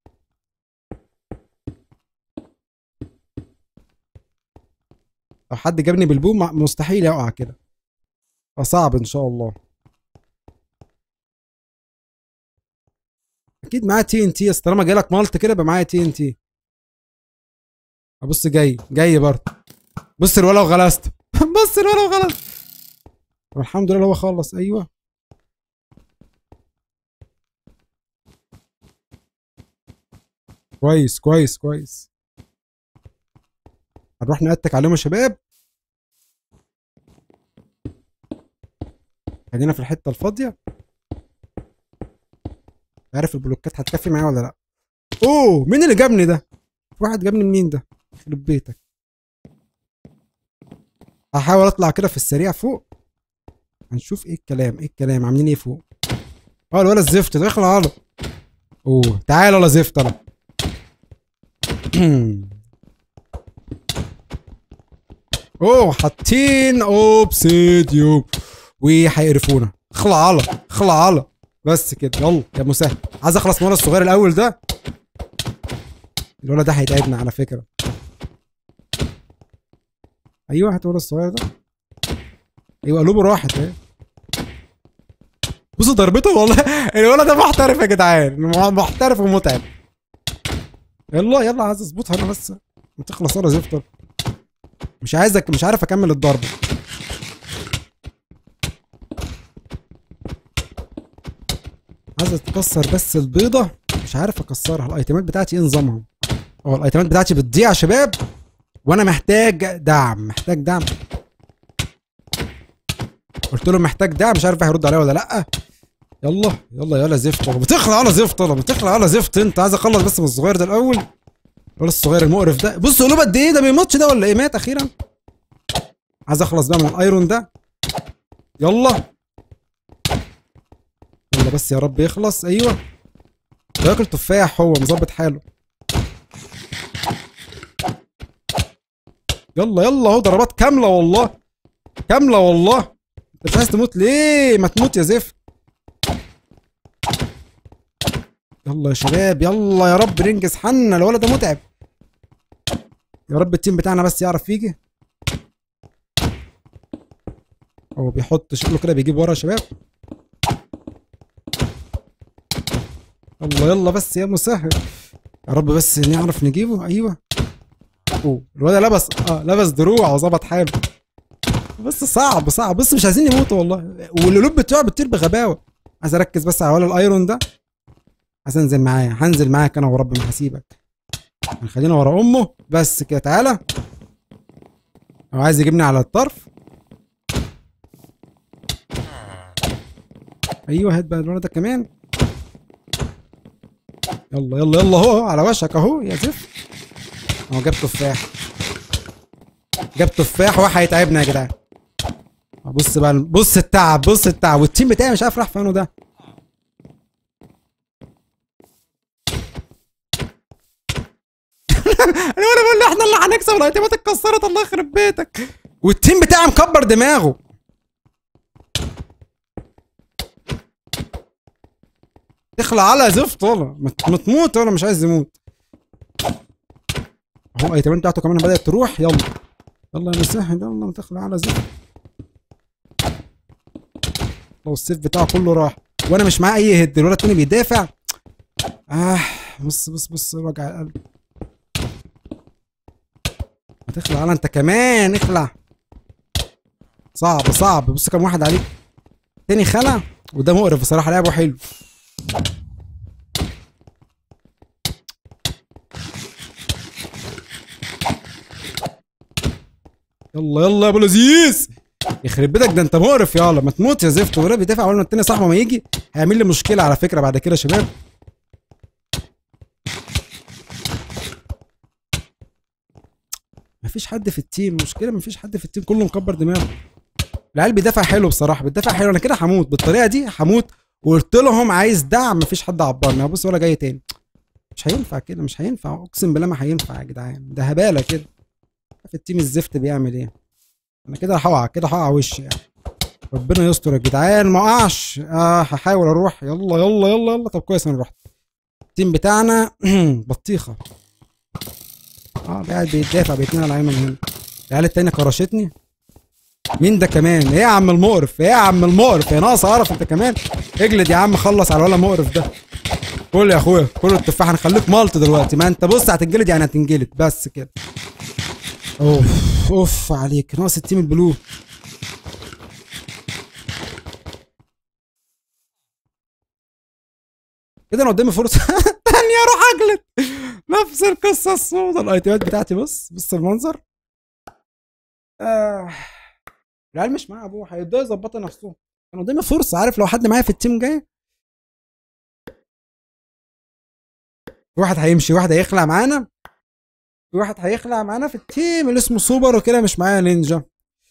لو حد جابني بالبوم مستحيل يقع كده فصعب ان شاء الله اكيد معاه تي ان تي طالما جالك مالت كده يبقى معايا تي ان تي ابص جاي جاي برضه بص الولا وغلست بص الولا وغلست الحمد لله هو خلص ايوه كويس كويس كويس هنروح نأتك عليهم يا شباب خلينا في الحته الفاضيه عارف البلوكات هتكفي معايا ولا لا اوه مين اللي جابني ده واحد جابني منين ده يخرب بيتك هحاول اطلع كده في السريع فوق هنشوف ايه الكلام ايه الكلام عاملين ايه فوق اه الولد الزفت ده اخلع على اوه تعال ولا زفت انا اوه حاطين اوبسيديوم وهيقرفونا اخلع على اخلع على بس كده يلا يا مسهل عايز اخلص من الولد الصغير الاول ده الولد ده هيتعبنا على فكره ايوه هات الولد الصغير ده ايوه قلوبه راحت اهي بصوا ضربته والله الولد ده محترف يا جدعان محترف ومتعب يلا يلا عايز اظبطها انا بس ما تخلص انا زفت مش عايزك مش عارف اكمل الضرب عايز اتكسر بس البيضه مش عارف اكسرها الايتمات بتاعتي ايه نظامها هو الايتمات بتاعتي بتضيع يا شباب وانا محتاج دعم محتاج دعم قلت له محتاج دعم مش عارف هيرد عليا ولا لا يلا يلا يلا زفت بتخلع على زفت يلا بتخلع على زفت انت عايز اخلص بس من الصغير ده الاول الولد الصغير المقرف ده بص قلوب قد ايه ده بيموتش ده ولا ايه مات اخيرا عايز اخلص بقى من الايرون ده يلا يلا بس يا رب يخلص ايوه بياكل تفاح هو مظبط حاله يلا يلا اهو ضربات كامله والله كامله والله انت مش عايز تموت ليه ما تموت يا زفت يلا يا شباب يلا يا رب ننجز حنا الولد ده متعب يا رب التيم بتاعنا بس يعرف يجي هو بيحط شكله كده بيجيب ورا يا شباب يلا يلا بس يا مسهل يا رب بس نعرف نجيبه ايوه اوه الواد لبس اه لبس دروع وظبط حاله بس صعب صعب بس مش عايزين يموتوا والله والقلوب بتوعه بتطير بغباوه عايز اركز بس على ولا الايرون ده عايز انزل معايا هنزل معاك انا ورب ما هسيبك خلينا ورا امه بس كده تعالى هو عايز يجيبني على الطرف ايوه هات بقى الولد ده كمان يلا يلا يلا اهو على وشك اهو يا زفت اهو جاب تفاح جاب تفاح وهيتعبنا يا جدعان بص بقى بص التعب بص التعب والتيم بتاعي مش عارف راح فين ده انا بقول له احنا اللي هنكسب الايتمات اتكسرت الله يخرب بيتك والتيم بتاعي مكبر دماغه اخلع على زفت والله ما تموت ولا مش عايز يموت اهو الايتمات بتاعته كمان بدات تروح يلا يلا يا مسهل يلا ما تخلع على زفت هو السيف بتاعه كله راح وانا مش معاه اي هيد الولد التاني بيدافع اه بص بص بص وجع القلب ما تخلع على انت كمان اخلع صعب صعب بص كم واحد عليك تاني خلع وده مقرف بصراحه لعبه حلو يلا يلا يا ابو لذيذ يخرب بيتك ده انت مقرف يلا ما تموت يا زفت ولا بيدافع اول ما التاني صاحبه ما يجي هيعمل لي مشكله على فكره بعد كده يا شباب مفيش حد في التيم مشكله مفيش حد في التيم كله مكبر دماغه العيال بيدافع حلو بصراحه بيدافع حلو انا كده هموت بالطريقه دي هموت وقلت لهم عايز دعم مفيش حد عبرني بص ولا جاي تاني مش هينفع كده مش هينفع اقسم بالله ما هينفع يا جدعان ده هباله كده في التيم الزفت بيعمل ايه انا كده هقع كده هقع وشي يعني ربنا يستر يا جدعان ما اقعش اه هحاول اروح يلا يلا يلا يلا طب كويس انا رحت التيم بتاعنا بطيخه اه قاعد بيدافع بيتنين على عينه من هنا العيال التانية كرشتني مين ده كمان ايه يا عم المقرف ايه يا عم المقرف يا ناقص قرف انت كمان اجلد يا عم خلص على ولا مقرف ده كل يا اخويا كل التفاح هنخليك مالت دلوقتي ما انت بص هتتجلد يعني هتنجلد بس كده اوف اوف عليك ناقص التيم البلو كده انا قدامي فرصه تانية اروح اجلد نفس القصه السوداء الايتمات بتاعتي بص بص المنظر آه. العيال مش معايا ابوه هيبداوا يظبطوا نفسهم كان قدامي فرصه عارف لو حد معايا في التيم جاي واحد هيمشي واحد هيخلع معانا في واحد هيخلع معانا في التيم اللي اسمه سوبر وكده مش معايا نينجا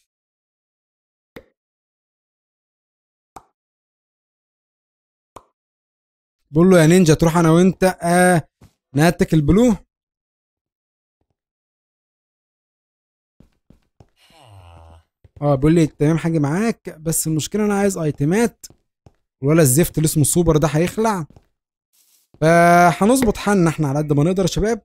بقول له يا نينجا تروح انا وانت آه نهتك البلو اه بيقول لي تمام حاجه معاك بس المشكله انا عايز ايتمات ولا الزفت اللي اسمه سوبر ده هيخلع فهنظبط حالنا احنا على قد ما نقدر يا شباب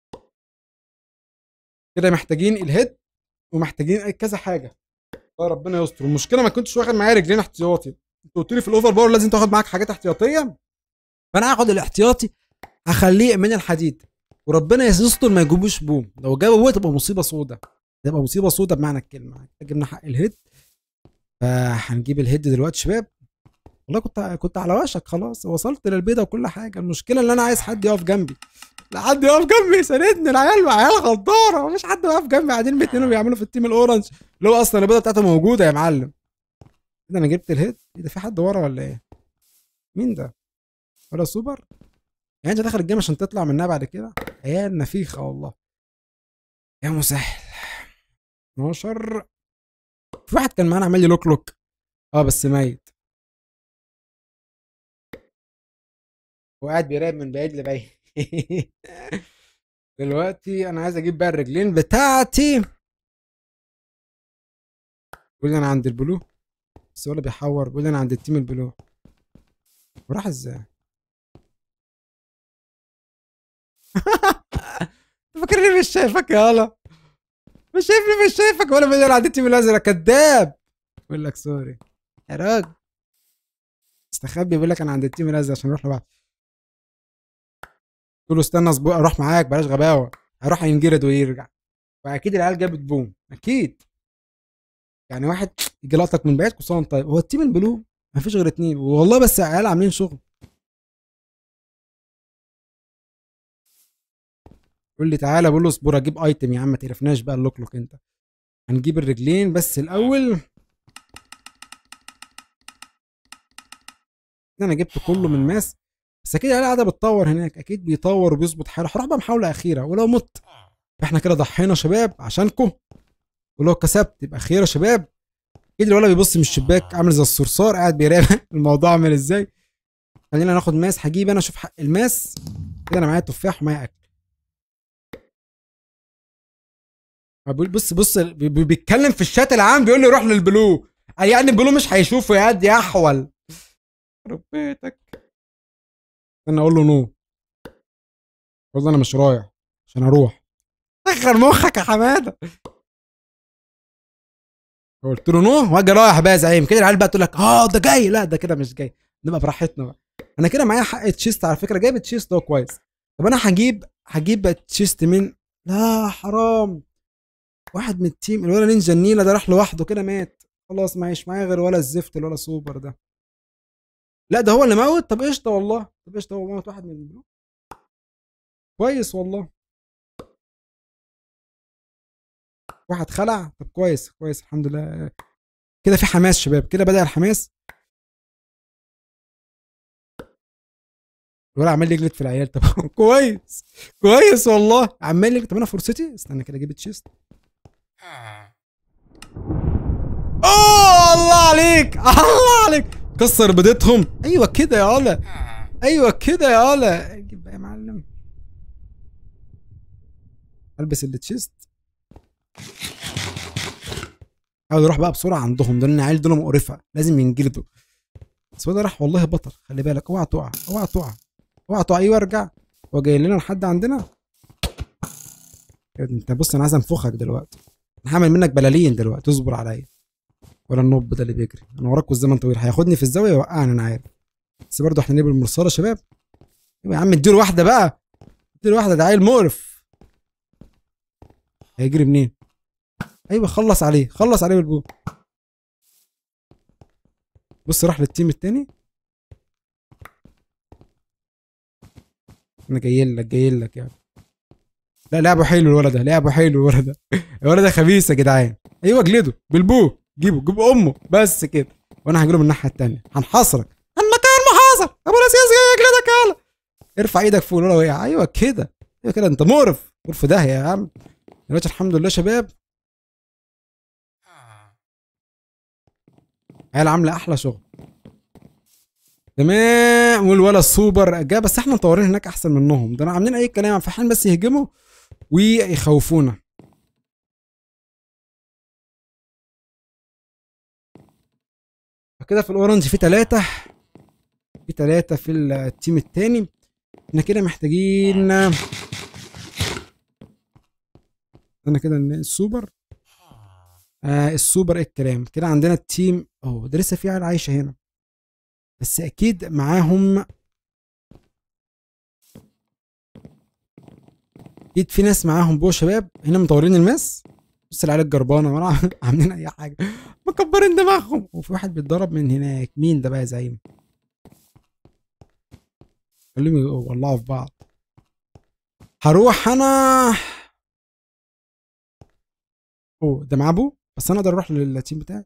كده محتاجين الهيد ومحتاجين كذا حاجه ربنا يستر المشكله ما كنتش واخد معايا رجلين احتياطي انت قلت لي في الاوفر باور لازم تاخد معاك حاجات احتياطيه فانا هاخد الاحتياطي هخليه من الحديد وربنا يستر ما يجيبوش بوم لو جابوا بوم تبقى مصيبه سودة تبقى مصيبه سودة بمعنى الكلمه جبنا حق الهيد فهنجيب الهيد دلوقتي شباب والله كنت كنت على وشك خلاص وصلت للبيضه وكل حاجه المشكله ان انا عايز حد يقف جنبي لا حد يقف جنبي يساندني العيال عيال غداره مفيش حد واقف جنبي قاعدين بيتنين بيعملوا في التيم الاورنج اللي هو اصلا البيضه بتاعته موجوده يا معلم كده انا جبت الهيد ايه ده في حد ورا ولا ايه مين ده ولا سوبر يعني انت داخل الجيم عشان تطلع منها بعد كده يا نفيخه والله يا مسهل 12 في واحد كان معانا عمال لي لوك لوك اه بس ميت وقاعد بيراقب من بعيد لبعيد دلوقتي انا عايز اجيب بقى الرجلين بتاعتي بيقول لي انا عند البلو بس هو اللي بيحور بيقول لي انا عند التيم البلو وراح ازاي فاكرني مش شايفك يا هلا مش شايفني مش شايفك ولا بيقول انا عند التيم الازرق كذاب بقول لك سوري يا راجل استخبي بيقول لك انا عند التيم الازرق عشان نروح لبعض قلت له استنى اسبوع اروح معاك بلاش غباوه هروح ينجرد ويرجع فاكيد العيال جابت بوم اكيد يعني واحد يجي لقطك من بعيد كوسان طيب هو التيم البلو ما فيش غير اتنين والله بس العيال عاملين شغل يقول لي تعالى بقول له اصبر اجيب ايتم يا عم ما تقرفناش بقى اللوك لوك انت هنجيب الرجلين بس الاول انا جبت كله من ماس بس اكيد العيال قاعده بتطور هناك اكيد بيطور وبيظبط حاله هروح بقى محاوله اخيره ولو مت احنا كده ضحينا شباب عشانكم ولو كسبت يبقى خير يا شباب اكيد الولد بيبص من الشباك عامل زي الصرصار قاعد بيراقب الموضوع عامل ازاي خلينا ناخد ماس هجيب انا اشوف حق الماس كده انا معايا تفاح ومعايا اكل بيقول بص بص بيتكلم في الشات العام بيقول لي روح للبلو يعني البلو مش هيشوفه يا قد يا احول ربيتك انا اقول له نو والله انا مش رايح عشان اروح سخر مخك يا حماده قلت له نو واجي رايح بقى زعيم كده العيال بقى تقول لك اه ده جاي لا ده كده مش جاي نبقى براحتنا بقى انا كده معايا حق تشيست على فكره جايب تشيست هو كويس طب انا هجيب هجيب تشيست من لا حرام واحد من التيم الولا نينجا النيله ده راح لوحده كده مات خلاص معيش معايا غير ولا الزفت ولا سوبر ده لا ده هو اللي موت طب قشطه والله طب قشطه هو موت واحد من البلو كويس والله واحد خلع طب كويس كويس الحمد لله كده في حماس شباب كده بدأ الحماس الولد عمال يجلد في العيال طب كويس كويس والله عمال يجلد طب انا فرصتي استنى كده اجيب تشيست اوه الله عليك الله عليك كسر بيضتهم ايوه كده يا علا ايوه كده يا علا جيب بقى يا معلم البس التشيست حاول اروح بقى بسرعه عندهم دول العيال دول مقرفه لازم ينجلدوا بس هو ده راح والله بطل خلي بالك اوعى تقع اوعى تقع اوعى تقع ايوه ارجع هو جاي لنا لحد عندنا يا ابني انت بص انا عايز انفخك دلوقتي انا هعمل منك بلالين دلوقتي اصبر عليا ولا النوب ده اللي بيجري انا وراك والزمن طويل هياخدني في الزاويه يوقعني انا عارف بس برضه احنا نجيب المرصاده يا شباب ايوه يا عم اديله واحده بقى اديله واحده ده عيل مقرف هيجري منين ايوه خلص عليه خلص عليه بالبو بص راح للتيم التاني انا جاي لك جاي لك يعني لا لعبه حلو الولد ده لعبه حلو الولد ده الولد ده خبيث يا جدعان ايوه اجلده بالبو جيبه جيب امه بس كده وانا هجيله من الناحيه التانيه هنحاصرك المكان محاصر ابو الاساس جاي يجلدك يالا ارفع ايدك فوق الولد وقع ايوه كده ايوه كده انت مقرف مقرف داهيه يا عم دلوقتي الحمد لله شباب عيال عامله احلى شغل تمام والولا السوبر جا بس احنا مطورين هناك احسن منهم ده انا عاملين اي كلام فاحين بس يهجموا ويخوفونا كده في الاورنج في ثلاثة في ثلاثة في التيم التاني احنا كده محتاجين انا كده السوبر آه السوبر ايه الكلام كده عندنا التيم اهو ده لسه في عيال عايشه هنا بس اكيد معاهم اكيد في ناس معاهم بو شباب هنا مطورين الماس بص العيال الجربانه ولا عاملين اي حاجه مكبرين دماغهم وفي واحد بيتضرب من هناك مين ده بقى يا زعيم خليهم يولعوا في بعض هروح انا اوه ده معاه ابو بس انا اقدر اروح للتيم بتاعي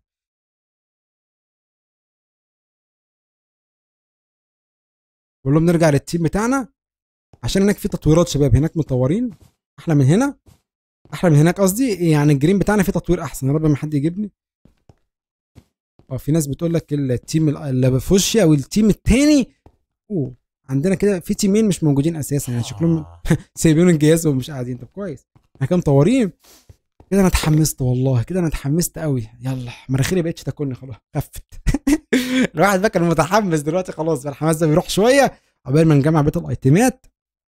بقول لهم نرجع للتيم بتاعنا عشان هناك في تطويرات شباب هناك مطورين احلى من هنا احلى من هناك قصدي يعني الجرين بتاعنا فيه تطوير احسن يا رب ما حد يجيبني اه في ناس بتقول لك التيم اللي بفوشيا او التيم التاني اوه عندنا كده في تيمين مش موجودين اساسا يعني شكلهم سايبين الجهاز ومش قاعدين طب كويس احنا كده مطورين كده انا اتحمست والله كده انا اتحمست قوي يلا مناخيري بقتش تاكلني خلاص خفت الواحد بقى كان متحمس دلوقتي خلاص بقى الحماس ده بيروح شويه عقبال ما نجمع بيت الايتمات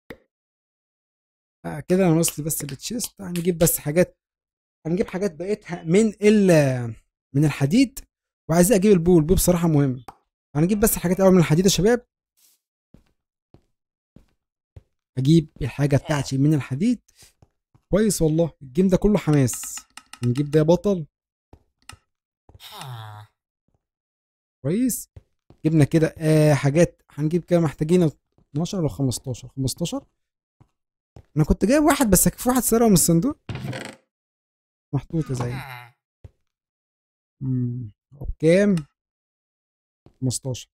آه كده انا وصلت بس للتشيست هنجيب بس حاجات هنجيب حاجات بقيتها من ال من الحديد وعايز اجيب البو البو بصراحه مهم هنجيب بس الحاجات الاول من الحديد يا شباب اجيب الحاجه بتاعتي من الحديد كويس والله الجيم ده كله حماس نجيب ده بطل كويس جبنا كده آه حاجات هنجيب كده محتاجين 12 ولا 15 15 انا كنت جايب واحد بس في واحد سرقه من الصندوق محطوطه زي امم بكام 15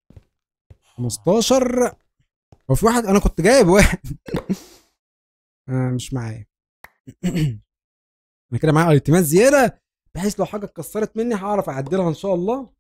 15 هو في واحد انا كنت جايب واحد آه مش معايا انا كده معايا ايتمات زياده بحيث لو حاجه اتكسرت مني هعرف اعدلها ان شاء الله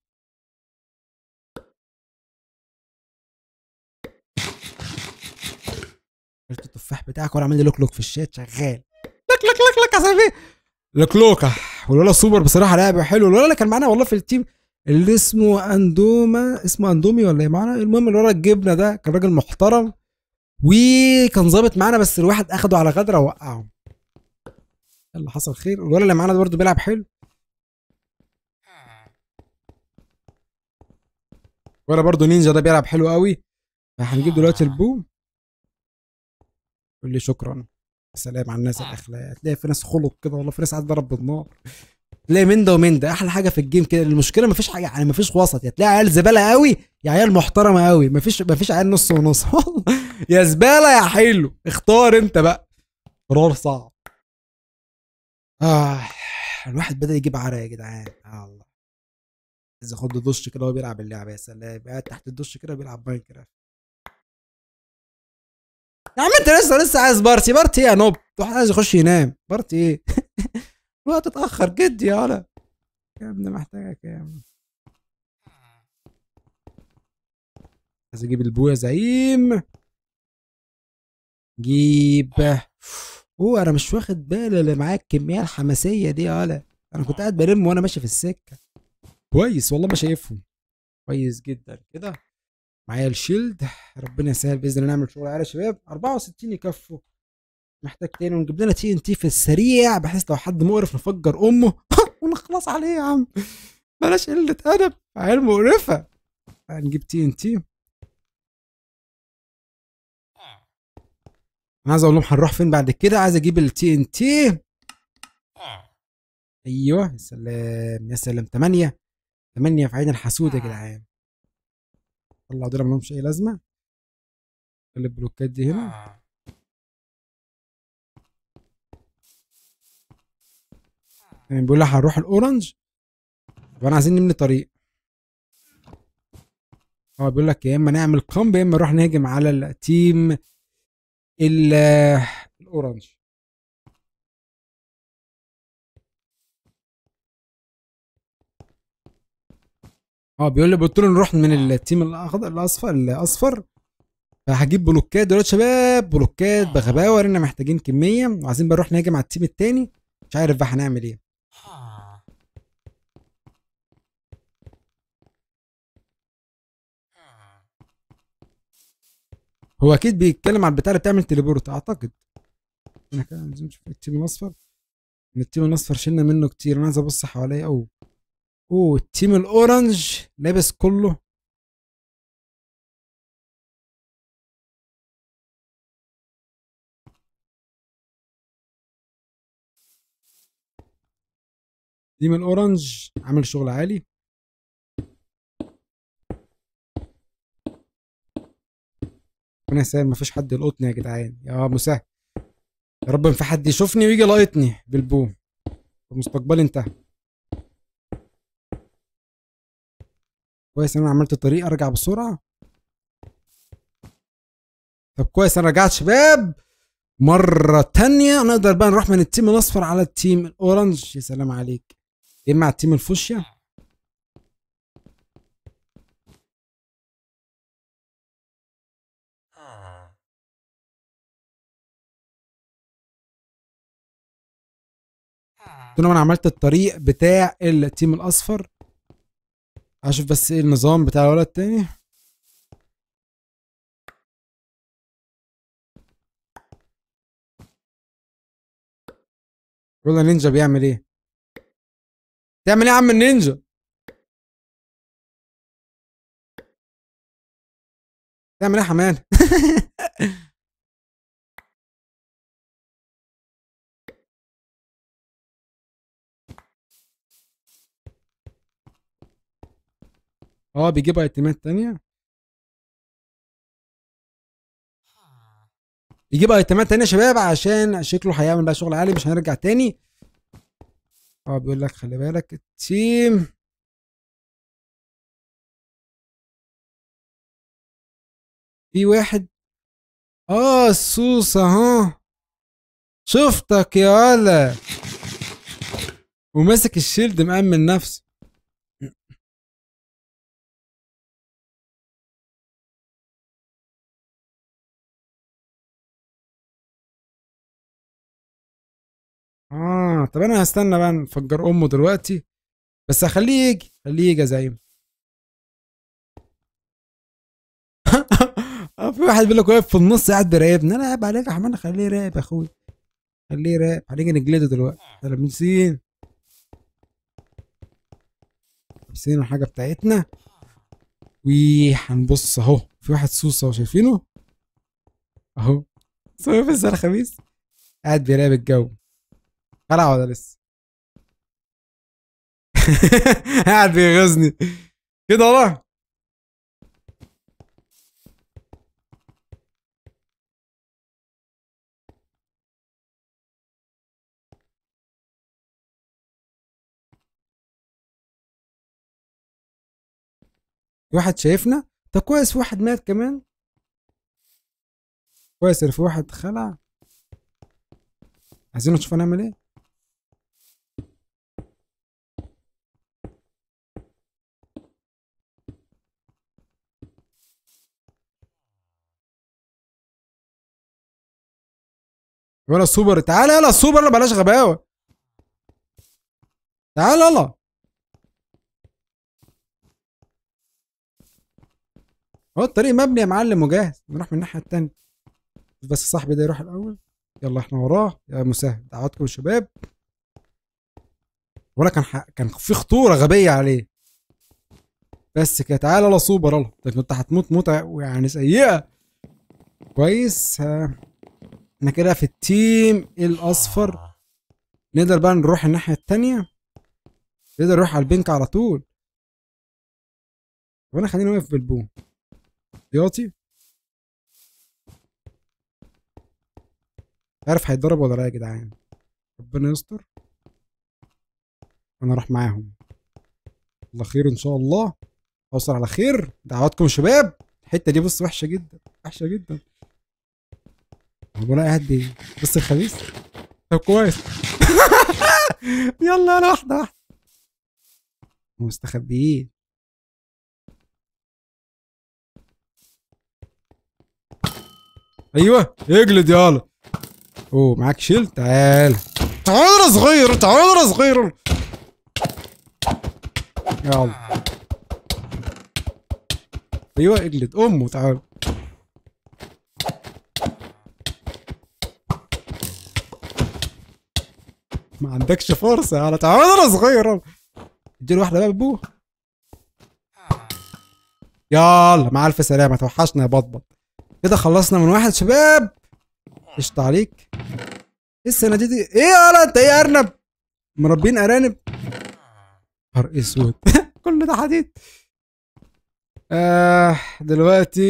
التفاح بتاعك ولا عامل لي لوك لوك في الشات شغال لك لك لك لك يا سيدي لوكلوكا والولا سوبر بصراحه لعبه حلو الولا اللي كان معانا والله في التيم اللي اسمه اندوما اسمه اندومي ولا ايه معانا المهم الولا الجبنه ده كان راجل محترم وكان ظابط معانا بس الواحد اخده على غدره ووقعه يلا حصل خير الولد اللي معانا ده برضه بيلعب حلو ولا برضه نينجا ده بيلعب حلو قوي فهنجيب دلوقتي البو يقول لي شكرا سلام على الناس الاخلاق تلاقي في ناس خلق كده والله في ناس قاعد ضرب بالنار تلاقي من ده ومن ده احلى حاجه في الجيم كده المشكله مفيش حاجه يعني مفيش وسط يا تلاقي عيال زباله قوي يا عيال محترمه قوي مفيش مفيش عيال نص ونص يا زباله يا حلو اختار انت بقى قرار صعب اه الواحد بدا يجيب عرق يا جدعان آه الله عايز ياخد دش كده وهو بيلعب اللعبه يا سلام قاعد تحت الدش كده بيلعب ماينكرافت يا عم انت لسه لسه عايز بارتي بارتي ايه يا نوب واحد عايز يخش ينام بارتي ايه الوقت اتاخر جدي يا ولا يا ابني محتاجك يا ابني عايز اجيب البو يا زعيم جيب اوه انا مش واخد بالي اللي معاك الكميه الحماسيه دي يا ولا انا كنت قاعد بلم وانا ماشي في السكه كويس والله ما شايفهم كويس جدا كده معايا الشيلد ربنا يسهل باذن الله نعمل شغل عالي يا شباب 64 يكفوا محتاج تاني ونجيب لنا تي ان تي في السريع بحيث لو حد مقرف نفجر امه ونخلص عليه يا عم بلاش قله ادب عيال مقرفه هنجيب تي ان تي انا عايز اقول لهم هنروح فين بعد كده عايز اجيب التي ان تي ايوه يا سلام يا سلام 8 8 في عين الحسود يا جدعان طلع دول مالهمش اي لازمه خلي البلوكات دي هنا يعني بيقول لي هنروح الاورنج وانا عايزين نبني طريق هو بيقول لك يا اما نعمل كامب يا اما نروح نهجم على التيم ال- الاورنج اه بيقول لي قلت له نروح من التيم الاخضر الاصفر الاصفر فهجيب بلوكات دلوقتي شباب بلوكات بغباوه لان محتاجين كميه وعايزين بقى نروح نهاجم على التيم التاني مش عارف بقى هنعمل ايه هو اكيد بيتكلم على البتاع اللي بتعمل تليبورت اعتقد انا كده عايزين نشوف التيم الاصفر من التيم الاصفر شلنا منه كتير انا عايز ابص حواليا اوه اوه التيم الاورنج لابس كله تيم الاورنج عامل شغل عالي ربنا يسهل مفيش حد يلقطني يا جدعان يا مسهل يا رب ما في حد يشوفني ويجي لاقطني بالبوم مستقبلي انتهى كويس ان انا عملت طريق ارجع بسرعه طب كويس انا رجعت شباب مرة تانية نقدر بقى نروح من التيم الأصفر على التيم الأورنج يا سلام عليك يا إما على التيم الفوشيا طول ما انا عملت الطريق بتاع التيم الاصفر اشوف بس ايه النظام بتاع الولد التاني ولا نينجا بيعمل ايه تعمل ايه يا عم النينجا تعمل ايه يا حمان اه بيجيب ايتمات تانية يجيب ايتمات تانية يا شباب عشان شكله هيعمل بقى شغل عالي مش هنرجع تاني اه بيقول لك خلي بالك التيم في واحد اه السوسة ها شفتك يا ولا وماسك الشيلد مأمن نفسه اه طب انا هستنى بقى نفجر امه دلوقتي بس هخليه يجي خليه يجي يا زعيم آه، في واحد بيقول لك واقف في النص قاعد بيراقبني انا عيب عليك يا حماده خليه يراقب يا اخوي خليه يراقب هنيجي نجلده دلوقتي احنا لابسين لابسين الحاجه بتاعتنا وهنبص اهو في واحد سوسه شايفينه اهو صوفي ازاي الخميس قاعد بيراقب الجو خلع ولا لسه قاعد بيغيظني كده والله في واحد شايفنا طب كويس في واحد مات كمان كويس إن في واحد خلع عايزين نشوف هنعمل ايه ولا سوبر تعالى يلا السوبر لا بلاش غباوه تعالى يلا هو الطريق مبني يا معلم وجاهز نروح من الناحيه التانية بس صاحبي ده يروح الاول يلا احنا وراه يا مسهل دعواتكم الشباب ولا كان ح... كان في خطوره غبيه عليه بس كده تعالى يلا سوبر يلا ده كنت هتموت موتة يعني سيئه كويس ها. احنا كده في التيم الاصفر نقدر بقى نروح الناحيه التانية نقدر نروح على البنك على طول وانا خليني واقف بالبوم احتياطي عارف هيتضرب ولا لا يا جدعان ربنا يستر انا اروح معاهم الله خير ان شاء الله اوصل على خير دعواتكم شباب الحته دي بص وحشه جدا وحشه جدا هو قاعد بي بص الخبيث طب كويس يلا يلا واحده واحده مستخبيين ايوه اجلد يلا اوه معاك شيل تعال تعال يا صغير تعال يا صغير يلا ايوه اجلد امه تعال ما عندكش فرصة يلا تعال يا صغير اديله واحدة بقى بابوه يلا مع الف سلامة توحشنا يا بطبط كده خلصنا من واحد شباب قشطة عليك ايه السنة دي ايه يالا انت ايه ارنب مربين ارانب نهار اسود كل ده حديد آه دلوقتي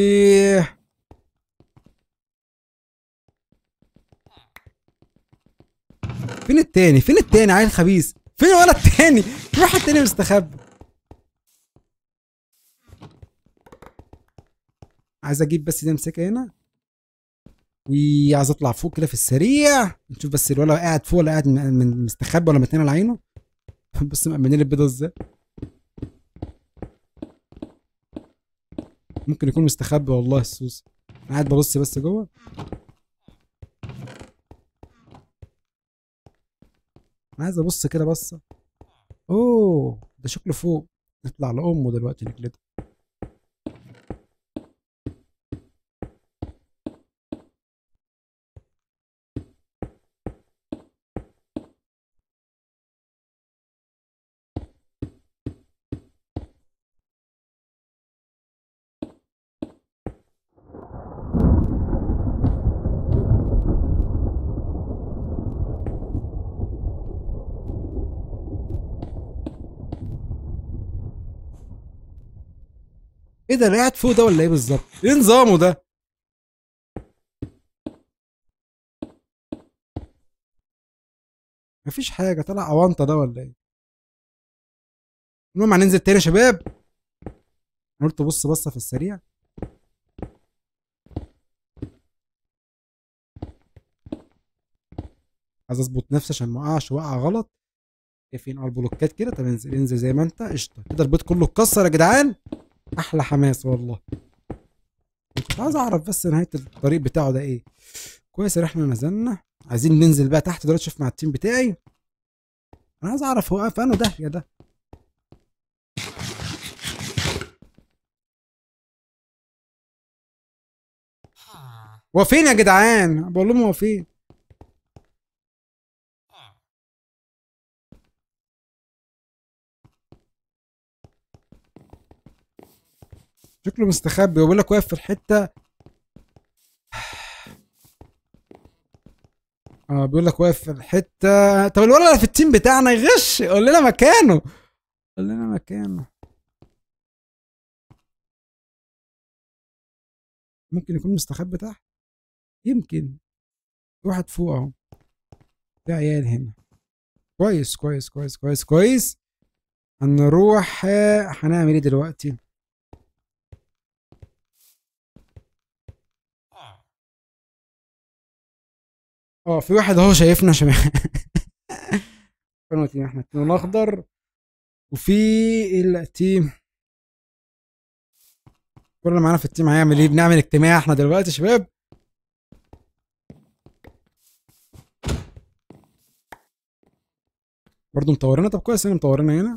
فين التاني فين التاني عيل خبيث فين الولد التاني في واحد تاني مستخبي عايز اجيب بس دي امسكها هنا وعايز اطلع فوق كده في السريع نشوف بس الولد قاعد فوق ولا قاعد م- من مستخبي ولا متنين على عينه بص مأمنين البيضه ازاي ممكن يكون مستخبي والله السوس انا قاعد ببص بس جوه انا عايز ابص كده بصه اوه ده شكله فوق نطلع لامه دلوقتي نجلده ايه ده اللي قاعد فوق ده ولا ايه بالظبط ايه نظامه ده مفيش حاجه طلع اونطه ده ولا ايه المهم هننزل تاني يا شباب أنا قلت بص بصه في السريع عايز اظبط نفسي عشان ما اقعش وقعه غلط شايفين اه البلوكات كده طب انزل انزل زي ما انت قشطه كده البيت كله اتكسر يا جدعان احلى حماس والله كنت عايز اعرف بس نهايه الطريق بتاعه ده ايه كويس ان احنا نزلنا عايزين ننزل بقى تحت دلوقتي اشوف مع التيم بتاعي انا عايز اعرف هو في انه ده يا ده هو فين يا جدعان بقول لهم هو فين شكله مستخبي وبيقول لك واقف في الحته اه بيقول لك واقف في الحته طب الولد اللي في التيم بتاعنا يغش قول لنا مكانه قول لنا مكانه ممكن يكون مستخبي تحت يمكن في واحد فوق اهو في عيال هنا كويس كويس كويس كويس كويس هنروح آه، هنعمل ايه دلوقتي اه في واحد اهو شايفنا شباب كانوا تيم احنا التيم الاخضر وفي التيم كل اللي معانا في التيم هيعمل ايه بنعمل اجتماع احنا دلوقتي يا شباب برضه مطورنا طب كويس هنا مطورنا هنا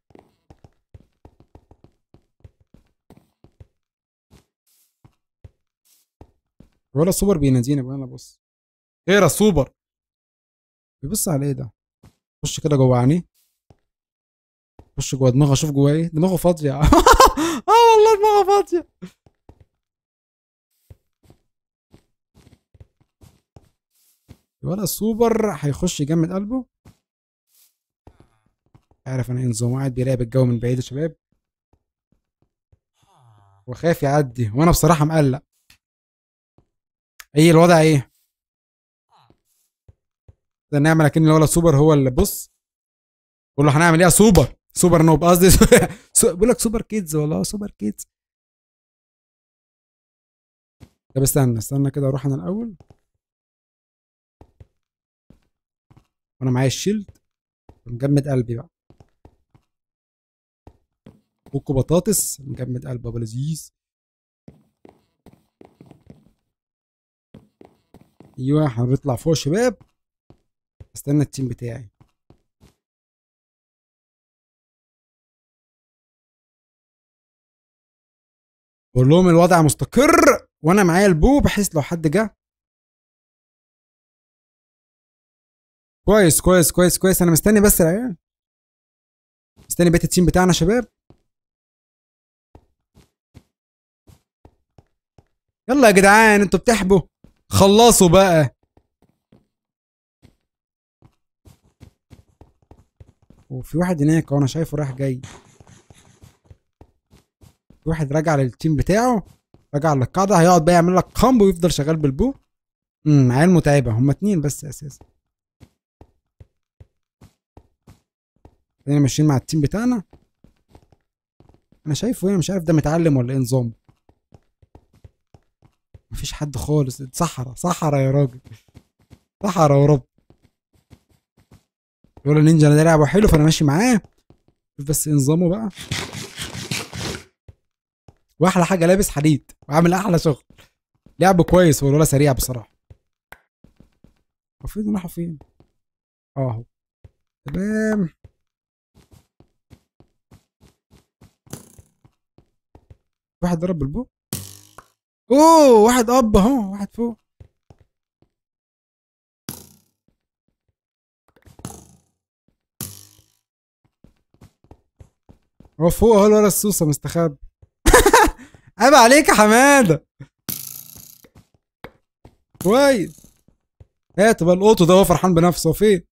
ولا سوبر بينادينا بقى انا بص خير يا سوبر بيبص على ايه ده خش كده جوه عينيه خش جوه دماغه اشوف جواه ايه دماغه فاضيه اه والله دماغه فاضيه ولا السوبر هيخش يجمد قلبه عارف انا ايه نظام قاعد بيراقب الجو من بعيد يا شباب وخايف يعدي وانا بصراحه مقلق ايه الوضع ايه ده نعمل اكن الولد سوبر هو اللي بص بقول له هنعمل ايه يا سوبر سوبر نوب قصدي سو- بقول لك سوبر كيدز والله سوبر كيدز طب استنى استنى كده اروح انا الاول وانا معايا الشيلد مجمد قلبي بقى كوكو بطاطس مجمد قلب ابو لذيذ ايوه هنطلع فوق يا شباب استنى التيم بتاعي بقول لهم الوضع مستقر وانا معايا البو بحيث لو حد جه كويس كويس كويس كويس انا مستني بس العيال مستني بقيه التيم بتاعنا يا شباب يلا يا جدعان انتوا بتحبوا خلصوا بقى وفي واحد هناك وانا شايفه رايح جاي في واحد راجع للتيم بتاعه راجع للقاعده هيقعد بقى يعمل لك كامبو ويفضل شغال بالبو امم عيال متعبه هما اتنين بس اساسا خلينا ماشيين مع التيم بتاعنا انا شايفه هنا مش عارف ده متعلم ولا ايه نظامه مفيش حد خالص صحرا صحرا يا راجل صحرا ورب يقول النينجا انا ده لعبه حلو فانا ماشي معاه شوف بس إيه نظامه بقى واحلى حاجه لابس حديد وعامل احلى شغل لعبه كويس والولا سريع بصراحه هو فين راحوا فين اه اهو تمام واحد ضرب بالبو اوه واحد اب اهو واحد فوق هو فوق اهو الولد السوسه مستخبي عيب عليك يا حماده كويس هات بقى القطو ده هو فرحان بنفسه هو فين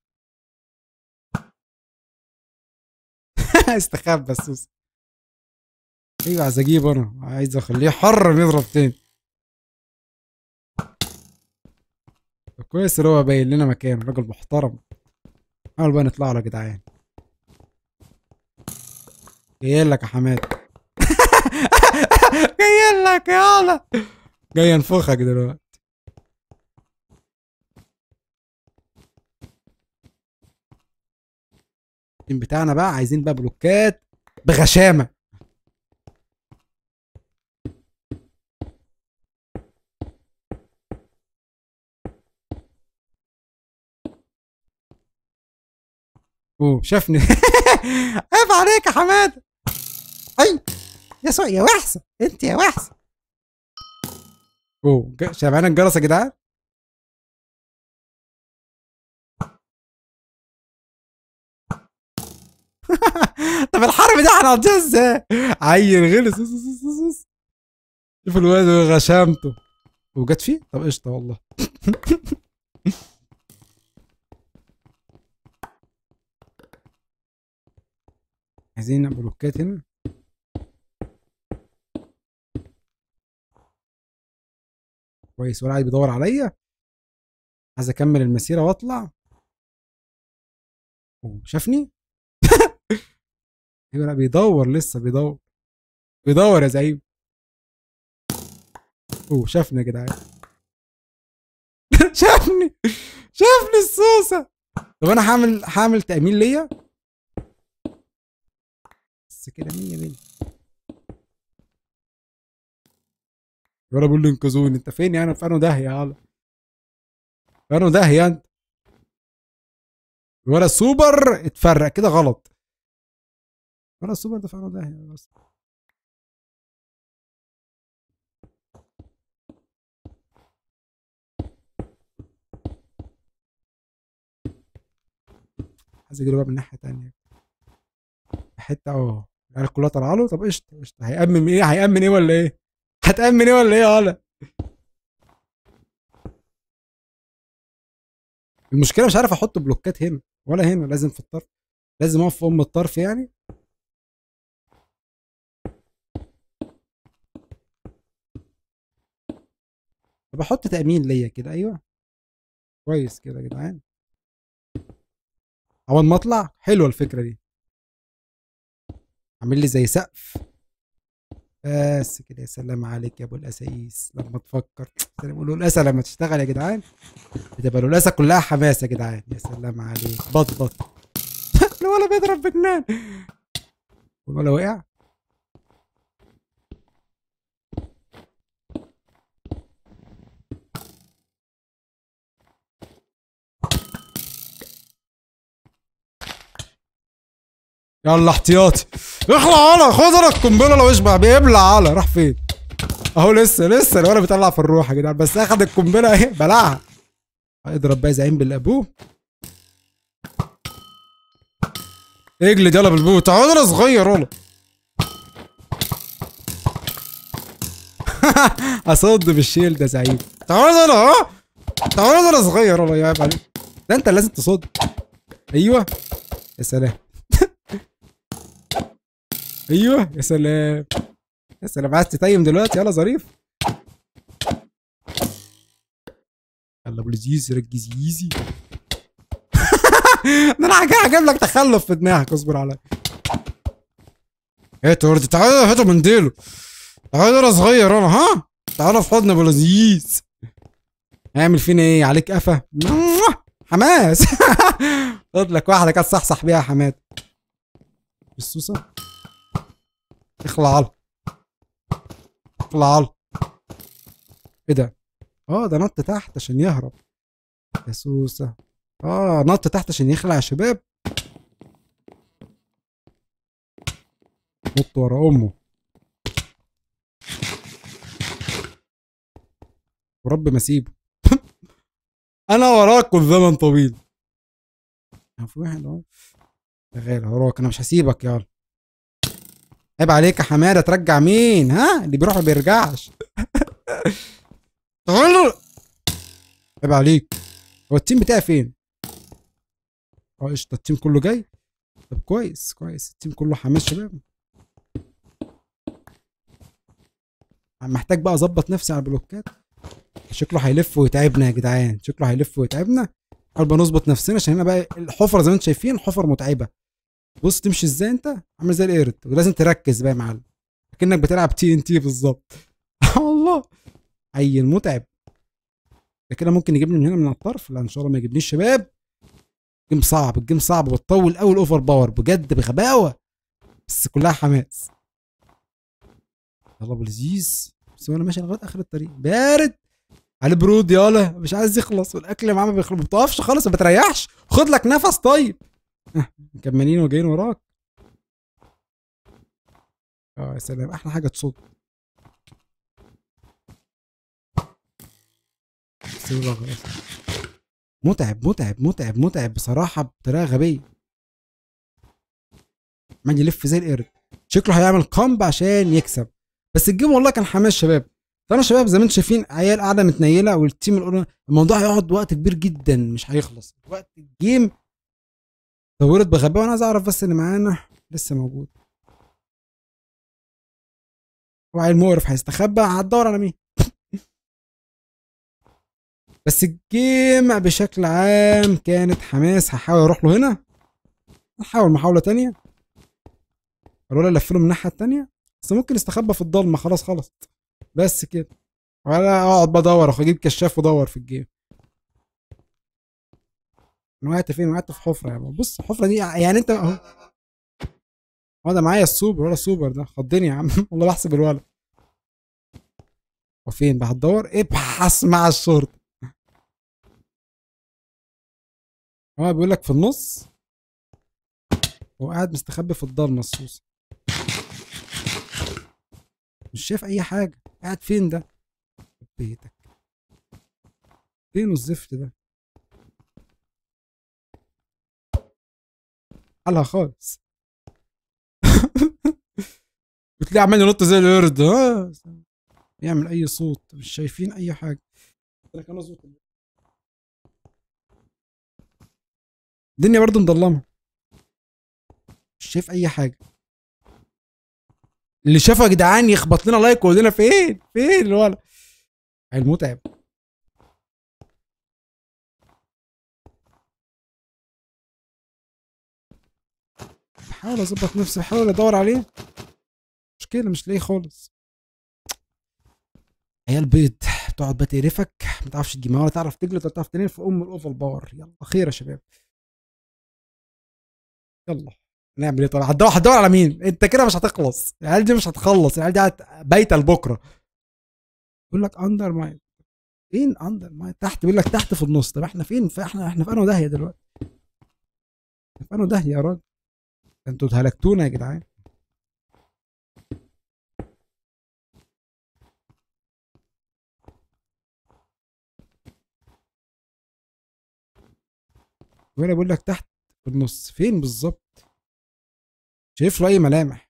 استخبى السوسه ايوه عايز اجيبه انا عايز اخليه حر يضرب تاني طب كويس اللي هو باين لنا مكان راجل محترم حاول بقى نطلع له يا جدعان جاي لك يا حماد جاي لك يالا جاي انفخك دلوقتي التيم بتاعنا بقى عايزين بقى بلوكات بغشامه اوه شافني عيب عليك يا حماد اي يا سو يا وحسه انت يا وحسه اوه ج- سامعين الجرس يا جدعان طب الحرب ده هنقضيها ازاي؟ عيل غلس اس- اس- اس- اس- اس. شوف الواد غشامته وجت فيه؟ طب قشطه والله عايزين بلوكات هنا كويس ولا قاعد بيدور عليا عايز اكمل المسيره واطلع أوه، شافني ايوه لا بيدور لسه بيدور بيدور يا زعيم اوه شافني يا جدعان شافني شافني السوسه طب انا هعمل هعمل تامين ليا بس كده مية مية ولا بقول لي انقذوني انت فين يعني في انو داهيه يا علا في انو داهيه انت ولا سوبر اتفرق كده غلط ولا سوبر ده فعلا ده بس عايز اجيله بقى من ناحيه تانية حته اهو العيال كلها طالعه له طب قشطه قشطه هيأمن ايه هيأمن ايه ولا ايه هتأمن ايه ولا ايه يا ولا المشكله مش عارف احط بلوكات هنا ولا هنا لازم في الطرف لازم اقف في ام الطرف يعني طب احط تأمين ليا كده ايوه كويس كده يا جدعان اول ما اطلع حلوه الفكره دي عامل لي زي سقف بس كده يا سلام عليك يا ابو الاسايس لما تفكر سلام الاسا لما تشتغل يا جدعان بتبقى الاسا كلها حماس يا جدعان يا سلام عليك بط بط الولا بيضرب بجنان الولا وقع يلا احتياطي اخلع على خد انا القنبله لو اشبع بيبلع على راح فين اهو لسه لسه الولد بيطلع في الروح يا جدعان بس اخد القنبله اهي بلعها اضرب بقى زعيم بالابوه اجلد يلا بالبوت تعال انا صغير والله اصد بالشيل ده زعيم تعال انا ها تعال انا صغير والله يا عيب عليك ده انت لازم تصد ايوه يا سلام ايوه يا سلام يا سلام عايز تتيم دلوقتي يلا ظريف يلا ابو لذيذ ركز ايزي ده انا هجيب لك تخلف في دماغك اصبر عليا ايه تورد تعالى هاتوا منديله تعالى انا صغير انا ها تعالى في حضن ابو لذيذ هيعمل فينا ايه عليك قفا حماس خد لك واحده كانت صحصح بيها يا حماد السوسه اخلع على اخلع على ايه ده اه ده نط تحت عشان يهرب يا سوسه اه نط تحت عشان يخلع يا شباب نط ورا امه ورب ما اسيبه انا وراك والزمن طويل في واحد اهو شغال وراك انا مش هسيبك يلا عيب عليك يا حماده ترجع مين ها اللي بيروح ما بيرجعش تعالوا عيب عليك هو التيم بتاعي فين اه قشطه التيم كله جاي طب كويس كويس التيم كله حماس شباب محتاج بقى اظبط نفسي على البلوكات شكله هيلف ويتعبنا يا جدعان شكله هيلف ويتعبنا حاول بقى نظبط نفسنا عشان هنا بقى الحفره زي ما انتم شايفين حفر متعبه بص تمشي ازاي انت عامل زي القرد ولازم تركز بقى يا معلم كانك بتلعب تي ان تي بالظبط الله عيل متعب ده كده ممكن يجيبني من هنا من الطرف لا ان شاء الله ما يجيبنيش شباب الجيم صعب الجيم صعب بتطول قوي الاوفر باور بجد بغباوه بس كلها حماس يلا ابو لذيذ بس وانا ماشي لغايه اخر الطريق بارد على برود يالا مش عايز يخلص والاكل معاه ما بيخلص ما بتقفش خالص ما بتريحش خد لك نفس طيب مكملين وجايين وراك اه يا سلام احلى حاجه تصد متعب متعب متعب متعب بصراحه بطريقه غبيه عمال يلف زي القرد شكله هيعمل كامب عشان يكسب بس الجيم والله كان حماس شباب فانا شباب زي ما انتم شايفين عيال قاعده متنيله والتيم الاولى الموضوع هيقعد وقت كبير جدا مش هيخلص وقت الجيم طورت بغباء وانا عايز اعرف بس اللي معانا لسه موجود وعيل مقرف هيستخبى هتدور على مين بس الجيم بشكل عام كانت حماس هحاول اروح له هنا هحاول محاولة تانية الولد لف له من الناحية التانية بس ممكن استخبى في الضلمة خلاص خلاص بس كده ولا اقعد بدور اجيب كشاف وادور في الجيم انا وقعت فين وقعت في حفره يعني بص الحفره دي يعني انت اهو هو ده معايا السوبر ولا السوبر ده خضني يا عم والله بحسب الولد وفين بقى هتدور ابحث مع الشرطه هو بيقول لك في النص هو قاعد مستخبي في الضلمه السوسه مش شايف اي حاجه قاعد فين ده بيتك فين الزفت ده حالها خالص بتلاقيه عمال ينط زي القرد ها يعمل اي صوت مش شايفين اي حاجه لك انا صوت الدنيا برضه مضلمه مش شايف اي حاجه اللي شافه يا جدعان يخبط لنا لايك ويقول لنا فين فين الولد المتعب بحاول اظبط نفسي بحاول ادور عليه مشكله مش لاقيه خالص عيال بيض تقعد بقى تقرفك ما تعرفش تجيبها ولا تعرف تجلد ولا تعرف تنام في ام الاوفل باور يلا خير يا شباب يلا نعمل ايه طبعا هتدور هتدور على مين انت كده مش هتخلص العيال دي مش هتخلص العيال دي هت- بايته لبكره يقول لك اندر ماين فين اندر ماين تحت بيقول لك تحت في النص طب احنا فين فاحنا احنا في انه داهيه دلوقتي احنا في انه داهيه يا راجل ده انتوا اتهلكتونا يا جدعان وانا بقول لك تحت في النص فين بالظبط شايف له اي ملامح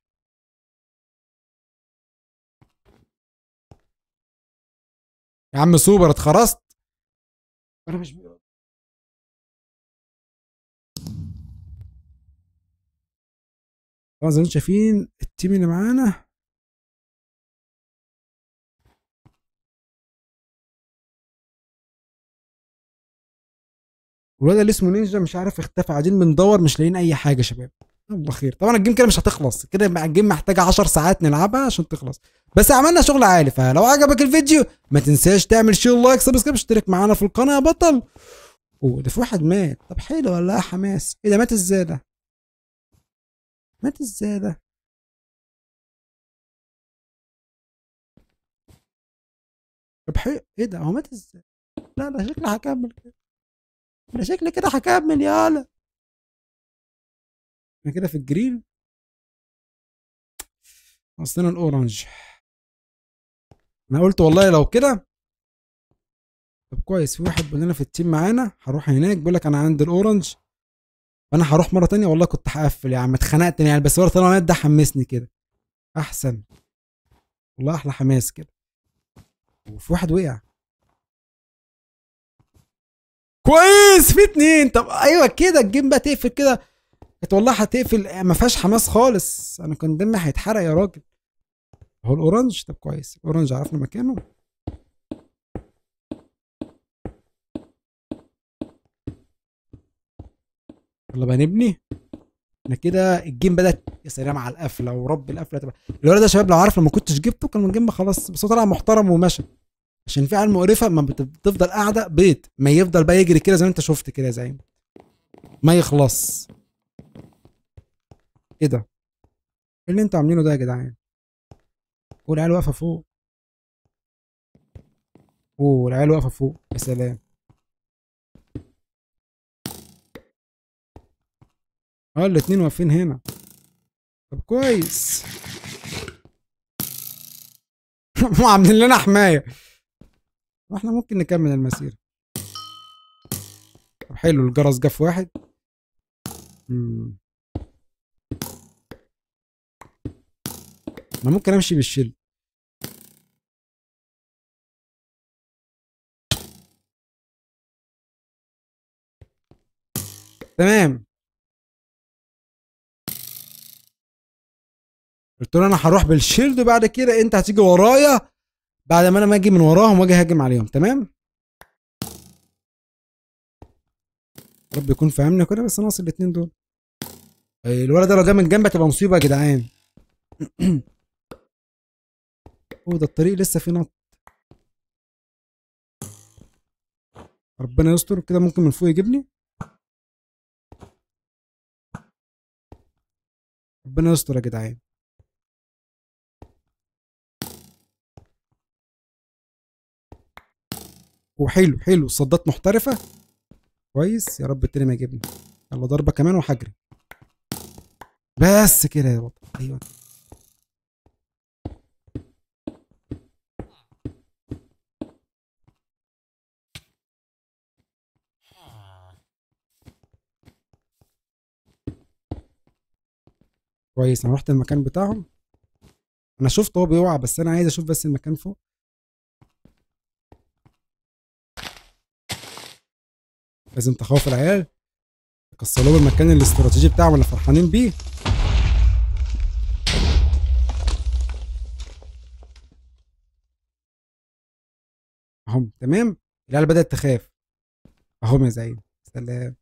يا عم سوبر اتخرست انا مش طبعا زي ما انتم شايفين التيم اللي معانا الولد اللي اسمه نينجا مش عارف اختفى قاعدين بندور مش لاقيين اي حاجه يا شباب الله خير طبعا الجيم كده مش هتخلص كده مع الجيم محتاجه 10 ساعات نلعبها عشان تخلص بس عملنا شغل عالي فلو عجبك الفيديو ما تنساش تعمل شير لايك سبسكرايب اشترك معانا في القناه يا بطل اوه ده في واحد مات طب حلو والله حماس ايه ده مات ازاي ده مات ازاي ده طب حلو ايه ده هو مات ازاي لا لا شكلي هكمل كده انا شكلي كده هكمل يالا انا كده في الجرين اصلنا الاورنج انا قلت والله لو كده طب كويس في واحد بيقول لنا في التيم معانا هروح هناك بيقول لك انا عندي الاورنج فانا هروح مره تانية والله كنت هقفل يا عم اتخنقت يعني بس هو طالما مات ده حمسني كده احسن والله احلى حماس كده وفي واحد وقع كويس في اتنين طب ايوه كده الجيم بقى تقفل كده كانت والله هتقفل ما فيهاش حماس خالص انا كان دمي هيتحرق يا راجل هو الاورنج طب كويس الاورنج عرفنا مكانه يلا بقى نبني احنا كده الجيم بدات يا سلام على القفله ورب القفله تبقى الولد ده يا شباب لو عارف لما كنتش جبته كان الجيم خلاص بس هو طلع محترم ومشى عشان في عيال مقرفه ما بت- بتفضل قاعده بيت ما يفضل بقى يجري كده زي ما انت شفت كده يا زعيم ما يخلص ايه ده؟ ايه اللي انتوا عاملينه ده يا جدعان؟ والعيال واقفه فوق اوه العيال واقفه فوق يا سلام اه الاتنين واقفين هنا طب كويس هم عاملين لنا حمايه واحنا ممكن نكمل المسيره طب حلو الجرس جه في واحد مم. انا ممكن امشي بالشيل تمام قلت له انا هروح بالشيلد وبعد كده انت هتيجي ورايا بعد ما انا ما اجي من وراهم واجي هاجم عليهم تمام رب يكون فاهمني كده بس ناقص الاتنين دول أي الولد ده لو جه من جنبي هتبقى مصيبه يا جدعان هو ده الطريق لسه فيه نط ربنا يستر كده ممكن من فوق يجيبني ربنا يستر يا جدعان وحلو حلو صدات محترفه كويس يا رب التاني ما يجيبني يلا ضربه كمان وهجري بس كده يا بطل ايوه كويس انا رحت المكان بتاعهم انا شفت هو بيوقع بس انا عايز اشوف بس المكان فوق لازم تخوف العيال كسروا لهم المكان الاستراتيجي بتاعهم اللي فرحانين بيه اهم تمام العيال بدأت تخاف اهم يا زعيم سلام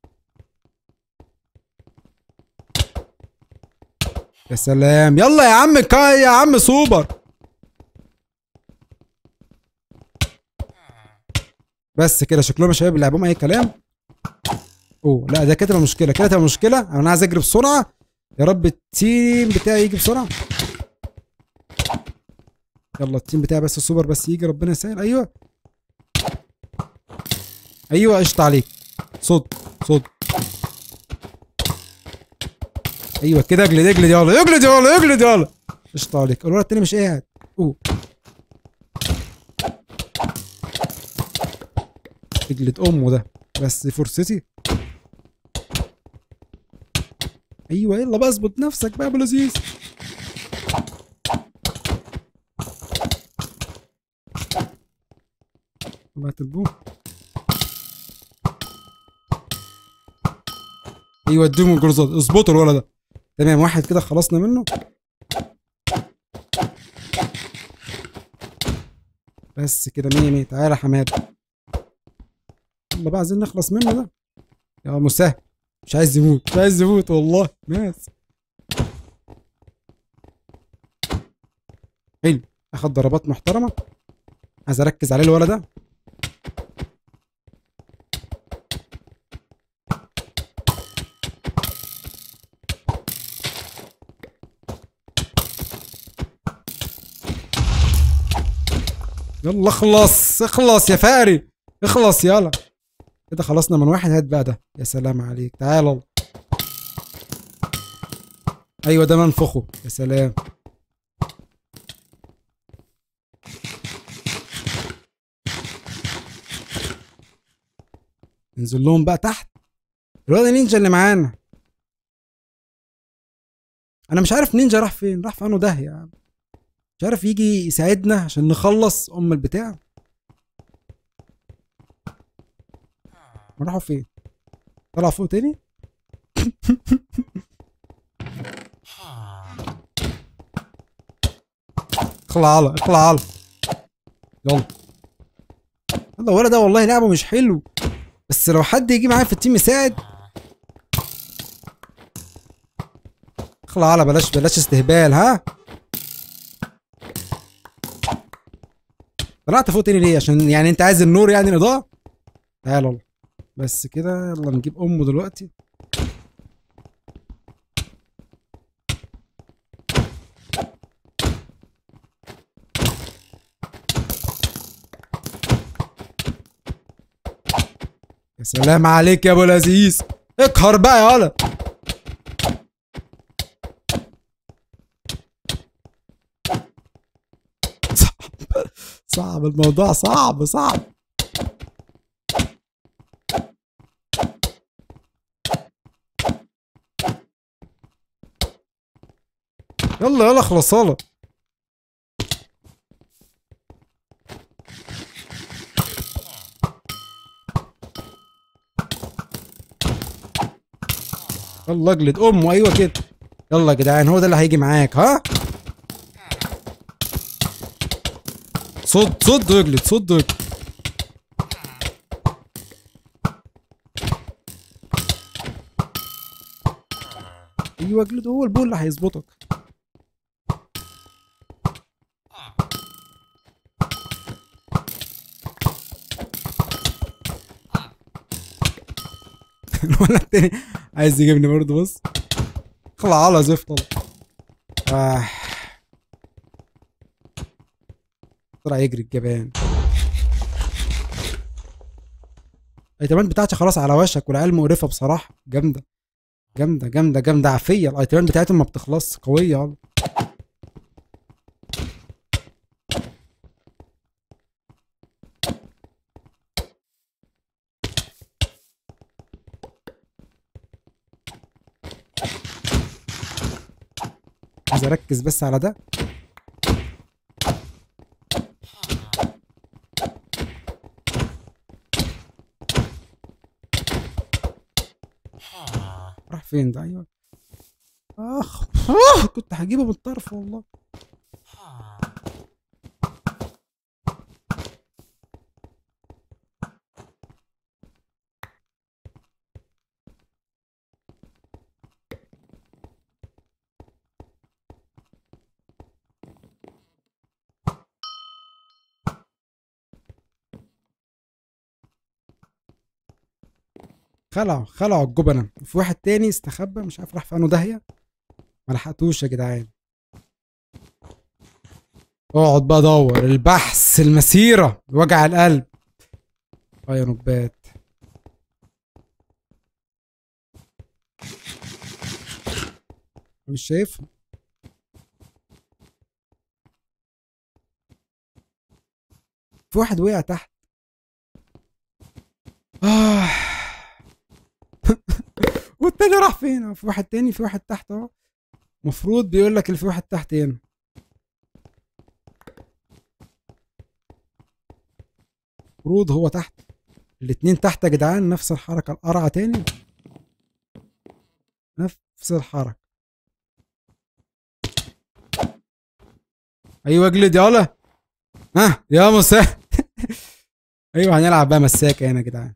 يا سلام يلا يا عم كاي يا عم سوبر بس كده شكلهم يا شباب لعبهم اي كلام اوه لا ده كده تبقى مشكله كده تبقى مشكله انا عايز اجري بسرعه يا رب التيم بتاعي يجي بسرعه يلا التيم بتاعي بس السوبر بس يجي ربنا يسهل ايوه ايوه قشطه عليك صد صد ايوه كده اجلد اجلد يلا اجلد يلا اجلد يلا قشطه عليك الولد التاني مش قاعد اوه اجلد امه ده بس فرصتي ايوه يلا بقى اظبط نفسك بقى يا ابو لذيذ طلعت البوم ايوه اديهم الجرزات اظبطوا الولد ده تمام واحد كده خلصنا منه بس كده مية مية تعالى يا حماد يلا بقى عايزين نخلص منه ده يا مسهل مش عايز يموت مش عايز يموت والله ناس حلو اخد ضربات محترمه عايز اركز عليه الولد ده يلا اخلص اخلص يا فاري اخلص يلا كده خلصنا من واحد هات بقى ده يا سلام عليك تعال يلا ايوه ده منفخه يا سلام ننزل لهم بقى تحت الواد نينجا اللي معانا انا مش عارف نينجا راح فين راح في انه داهيه يا عم مش عارف يجي يساعدنا عشان نخلص ام البتاع راحوا فين طلع فوق تاني اخلع على اخلع على يلا يلا الولد ده والله لعبه مش حلو بس لو حد يجي معايا في التيم يساعد اخلع على بلاش بلاش استهبال ها طلعت فوق تاني ليه عشان يعني انت عايز النور يعني الاضاءه تعال يلا بس كده يلا نجيب امه دلوقتي يا سلام عليك يا ابو لذيذ اقهر بقى يا ولد صعب صعب الموضوع صعب صعب يلا يلا خلصاله يلا اجلد امه ايوه كده يلا يا جدعان هو ده اللي هيجي معاك ها صد صد واجلد صد واجلد ايوه اجلد هو البول اللي هيظبطك الولد التاني عايز يجيبني برضه بص اخلع على زفت طلع آه. طلع يجري الجبان الايتمات بتاعتي خلاص على وشك والعيال مقرفه بصراحه جامده جامده جامده جامده عافيه الايتمات بتاعتهم ما بتخلص قويه والله عايز اركز بس على ده راح فين ده ايوه اخ آه، كنت هجيبه من الطرف والله خلعوا خلعوا الجبنة وفي واحد تاني استخبى مش عارف راح في انه داهية ما لحقتوش يا جدعان اقعد بقى دور البحث المسيرة وجع القلب اه يا نبات مش شايفهم في واحد وقع تحت آه. والتاني راح فين في واحد تاني في واحد تحت اهو المفروض بيقول لك اللي في واحد تحت هنا المفروض هو تحت الاتنين تحت يا جدعان نفس الحركة القرعة تاني نفس الحركة ايوه اجلد يلا ها يا مساء ايوه هنلعب بقى مساكة هنا يا جدعان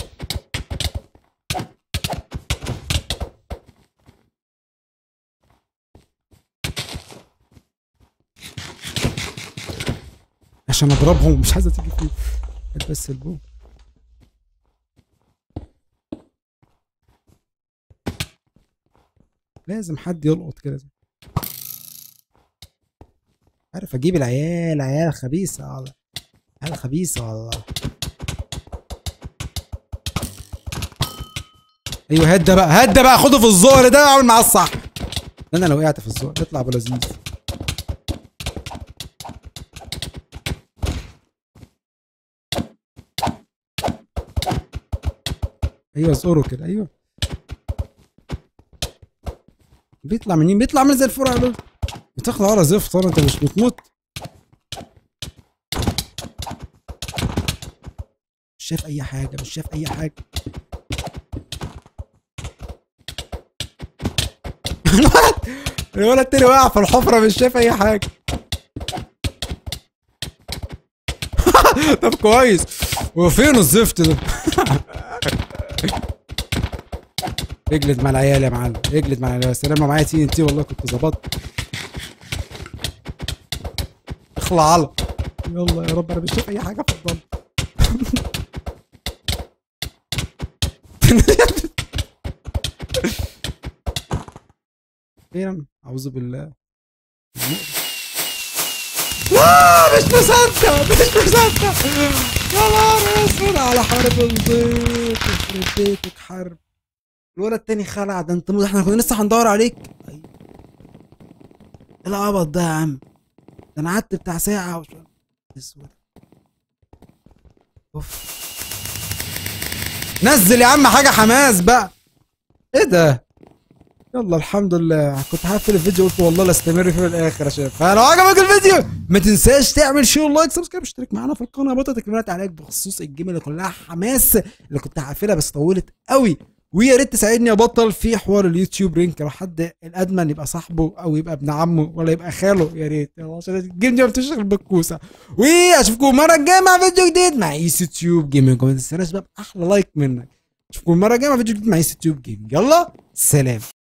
عشان اضربهم مش عايزه تيجي فيه هات بس البوم لازم حد يلقط كده عارف اجيب العيال عيال خبيثه والله عيال خبيثه والله ايوه هات ده بقى هات ده بقى خده في الظهر ده اعمل معاه الصح انا لو وقعت في الظهر يطلع ابو لذيذ ايوه زقره كده ايوه بيطلع منين بيطلع عامل زي الفرع ده بتطلع ورا زفت ورا انت مش بتموت مش شايف اي حاجه مش شايف اي حاجه الولد الولد التاني واقع في الحفره مش شايف اي حاجه طب كويس وفين الزفت ده اجلد مع العيال يا معلم اجلد مع العيال السلام معايا تي ان تي والله كنت ظبطت اخلع على يلا يا رب انا مش شايف اي حاجه في الضلمه اخيرا اعوذ بالله آه مش مصدق مش مصدق يا نهار اسود على حرب الضيف يخرب بيتك حرب الولد التاني خلع ده انت احنا كنا لسه هندور عليك ايه العبط ده يا عم ده انا قعدت بتاع ساعة وش... اسود اوف نزل يا عم حاجة حماس بقى ايه ده يلا الحمد لله كنت هقفل الفيديو قلت والله لا استمر فيه للاخر يا شباب فلو عجبك الفيديو ما تنساش تعمل شير لايك سبسكرايب اشترك معانا في القناه بطل تكملات عليك بخصوص الجيم اللي كلها حماس اللي كنت هقفلها بس طولت قوي ويا ريت تساعدني ابطل في حوار اليوتيوب رينك لو حد الادمن يبقى صاحبه او يبقى ابن عمه ولا يبقى خاله يا ريت عشان الجيم دي ما بتشتغل بالكوسه واشوفكم المره الجايه مع فيديو جديد مع ايس يوتيوب جيمنج ما تنساش بقى احلى لايك منك اشوفكم المره الجايه مع فيديو جديد مع ايس يوتيوب جيمنج يلا سلام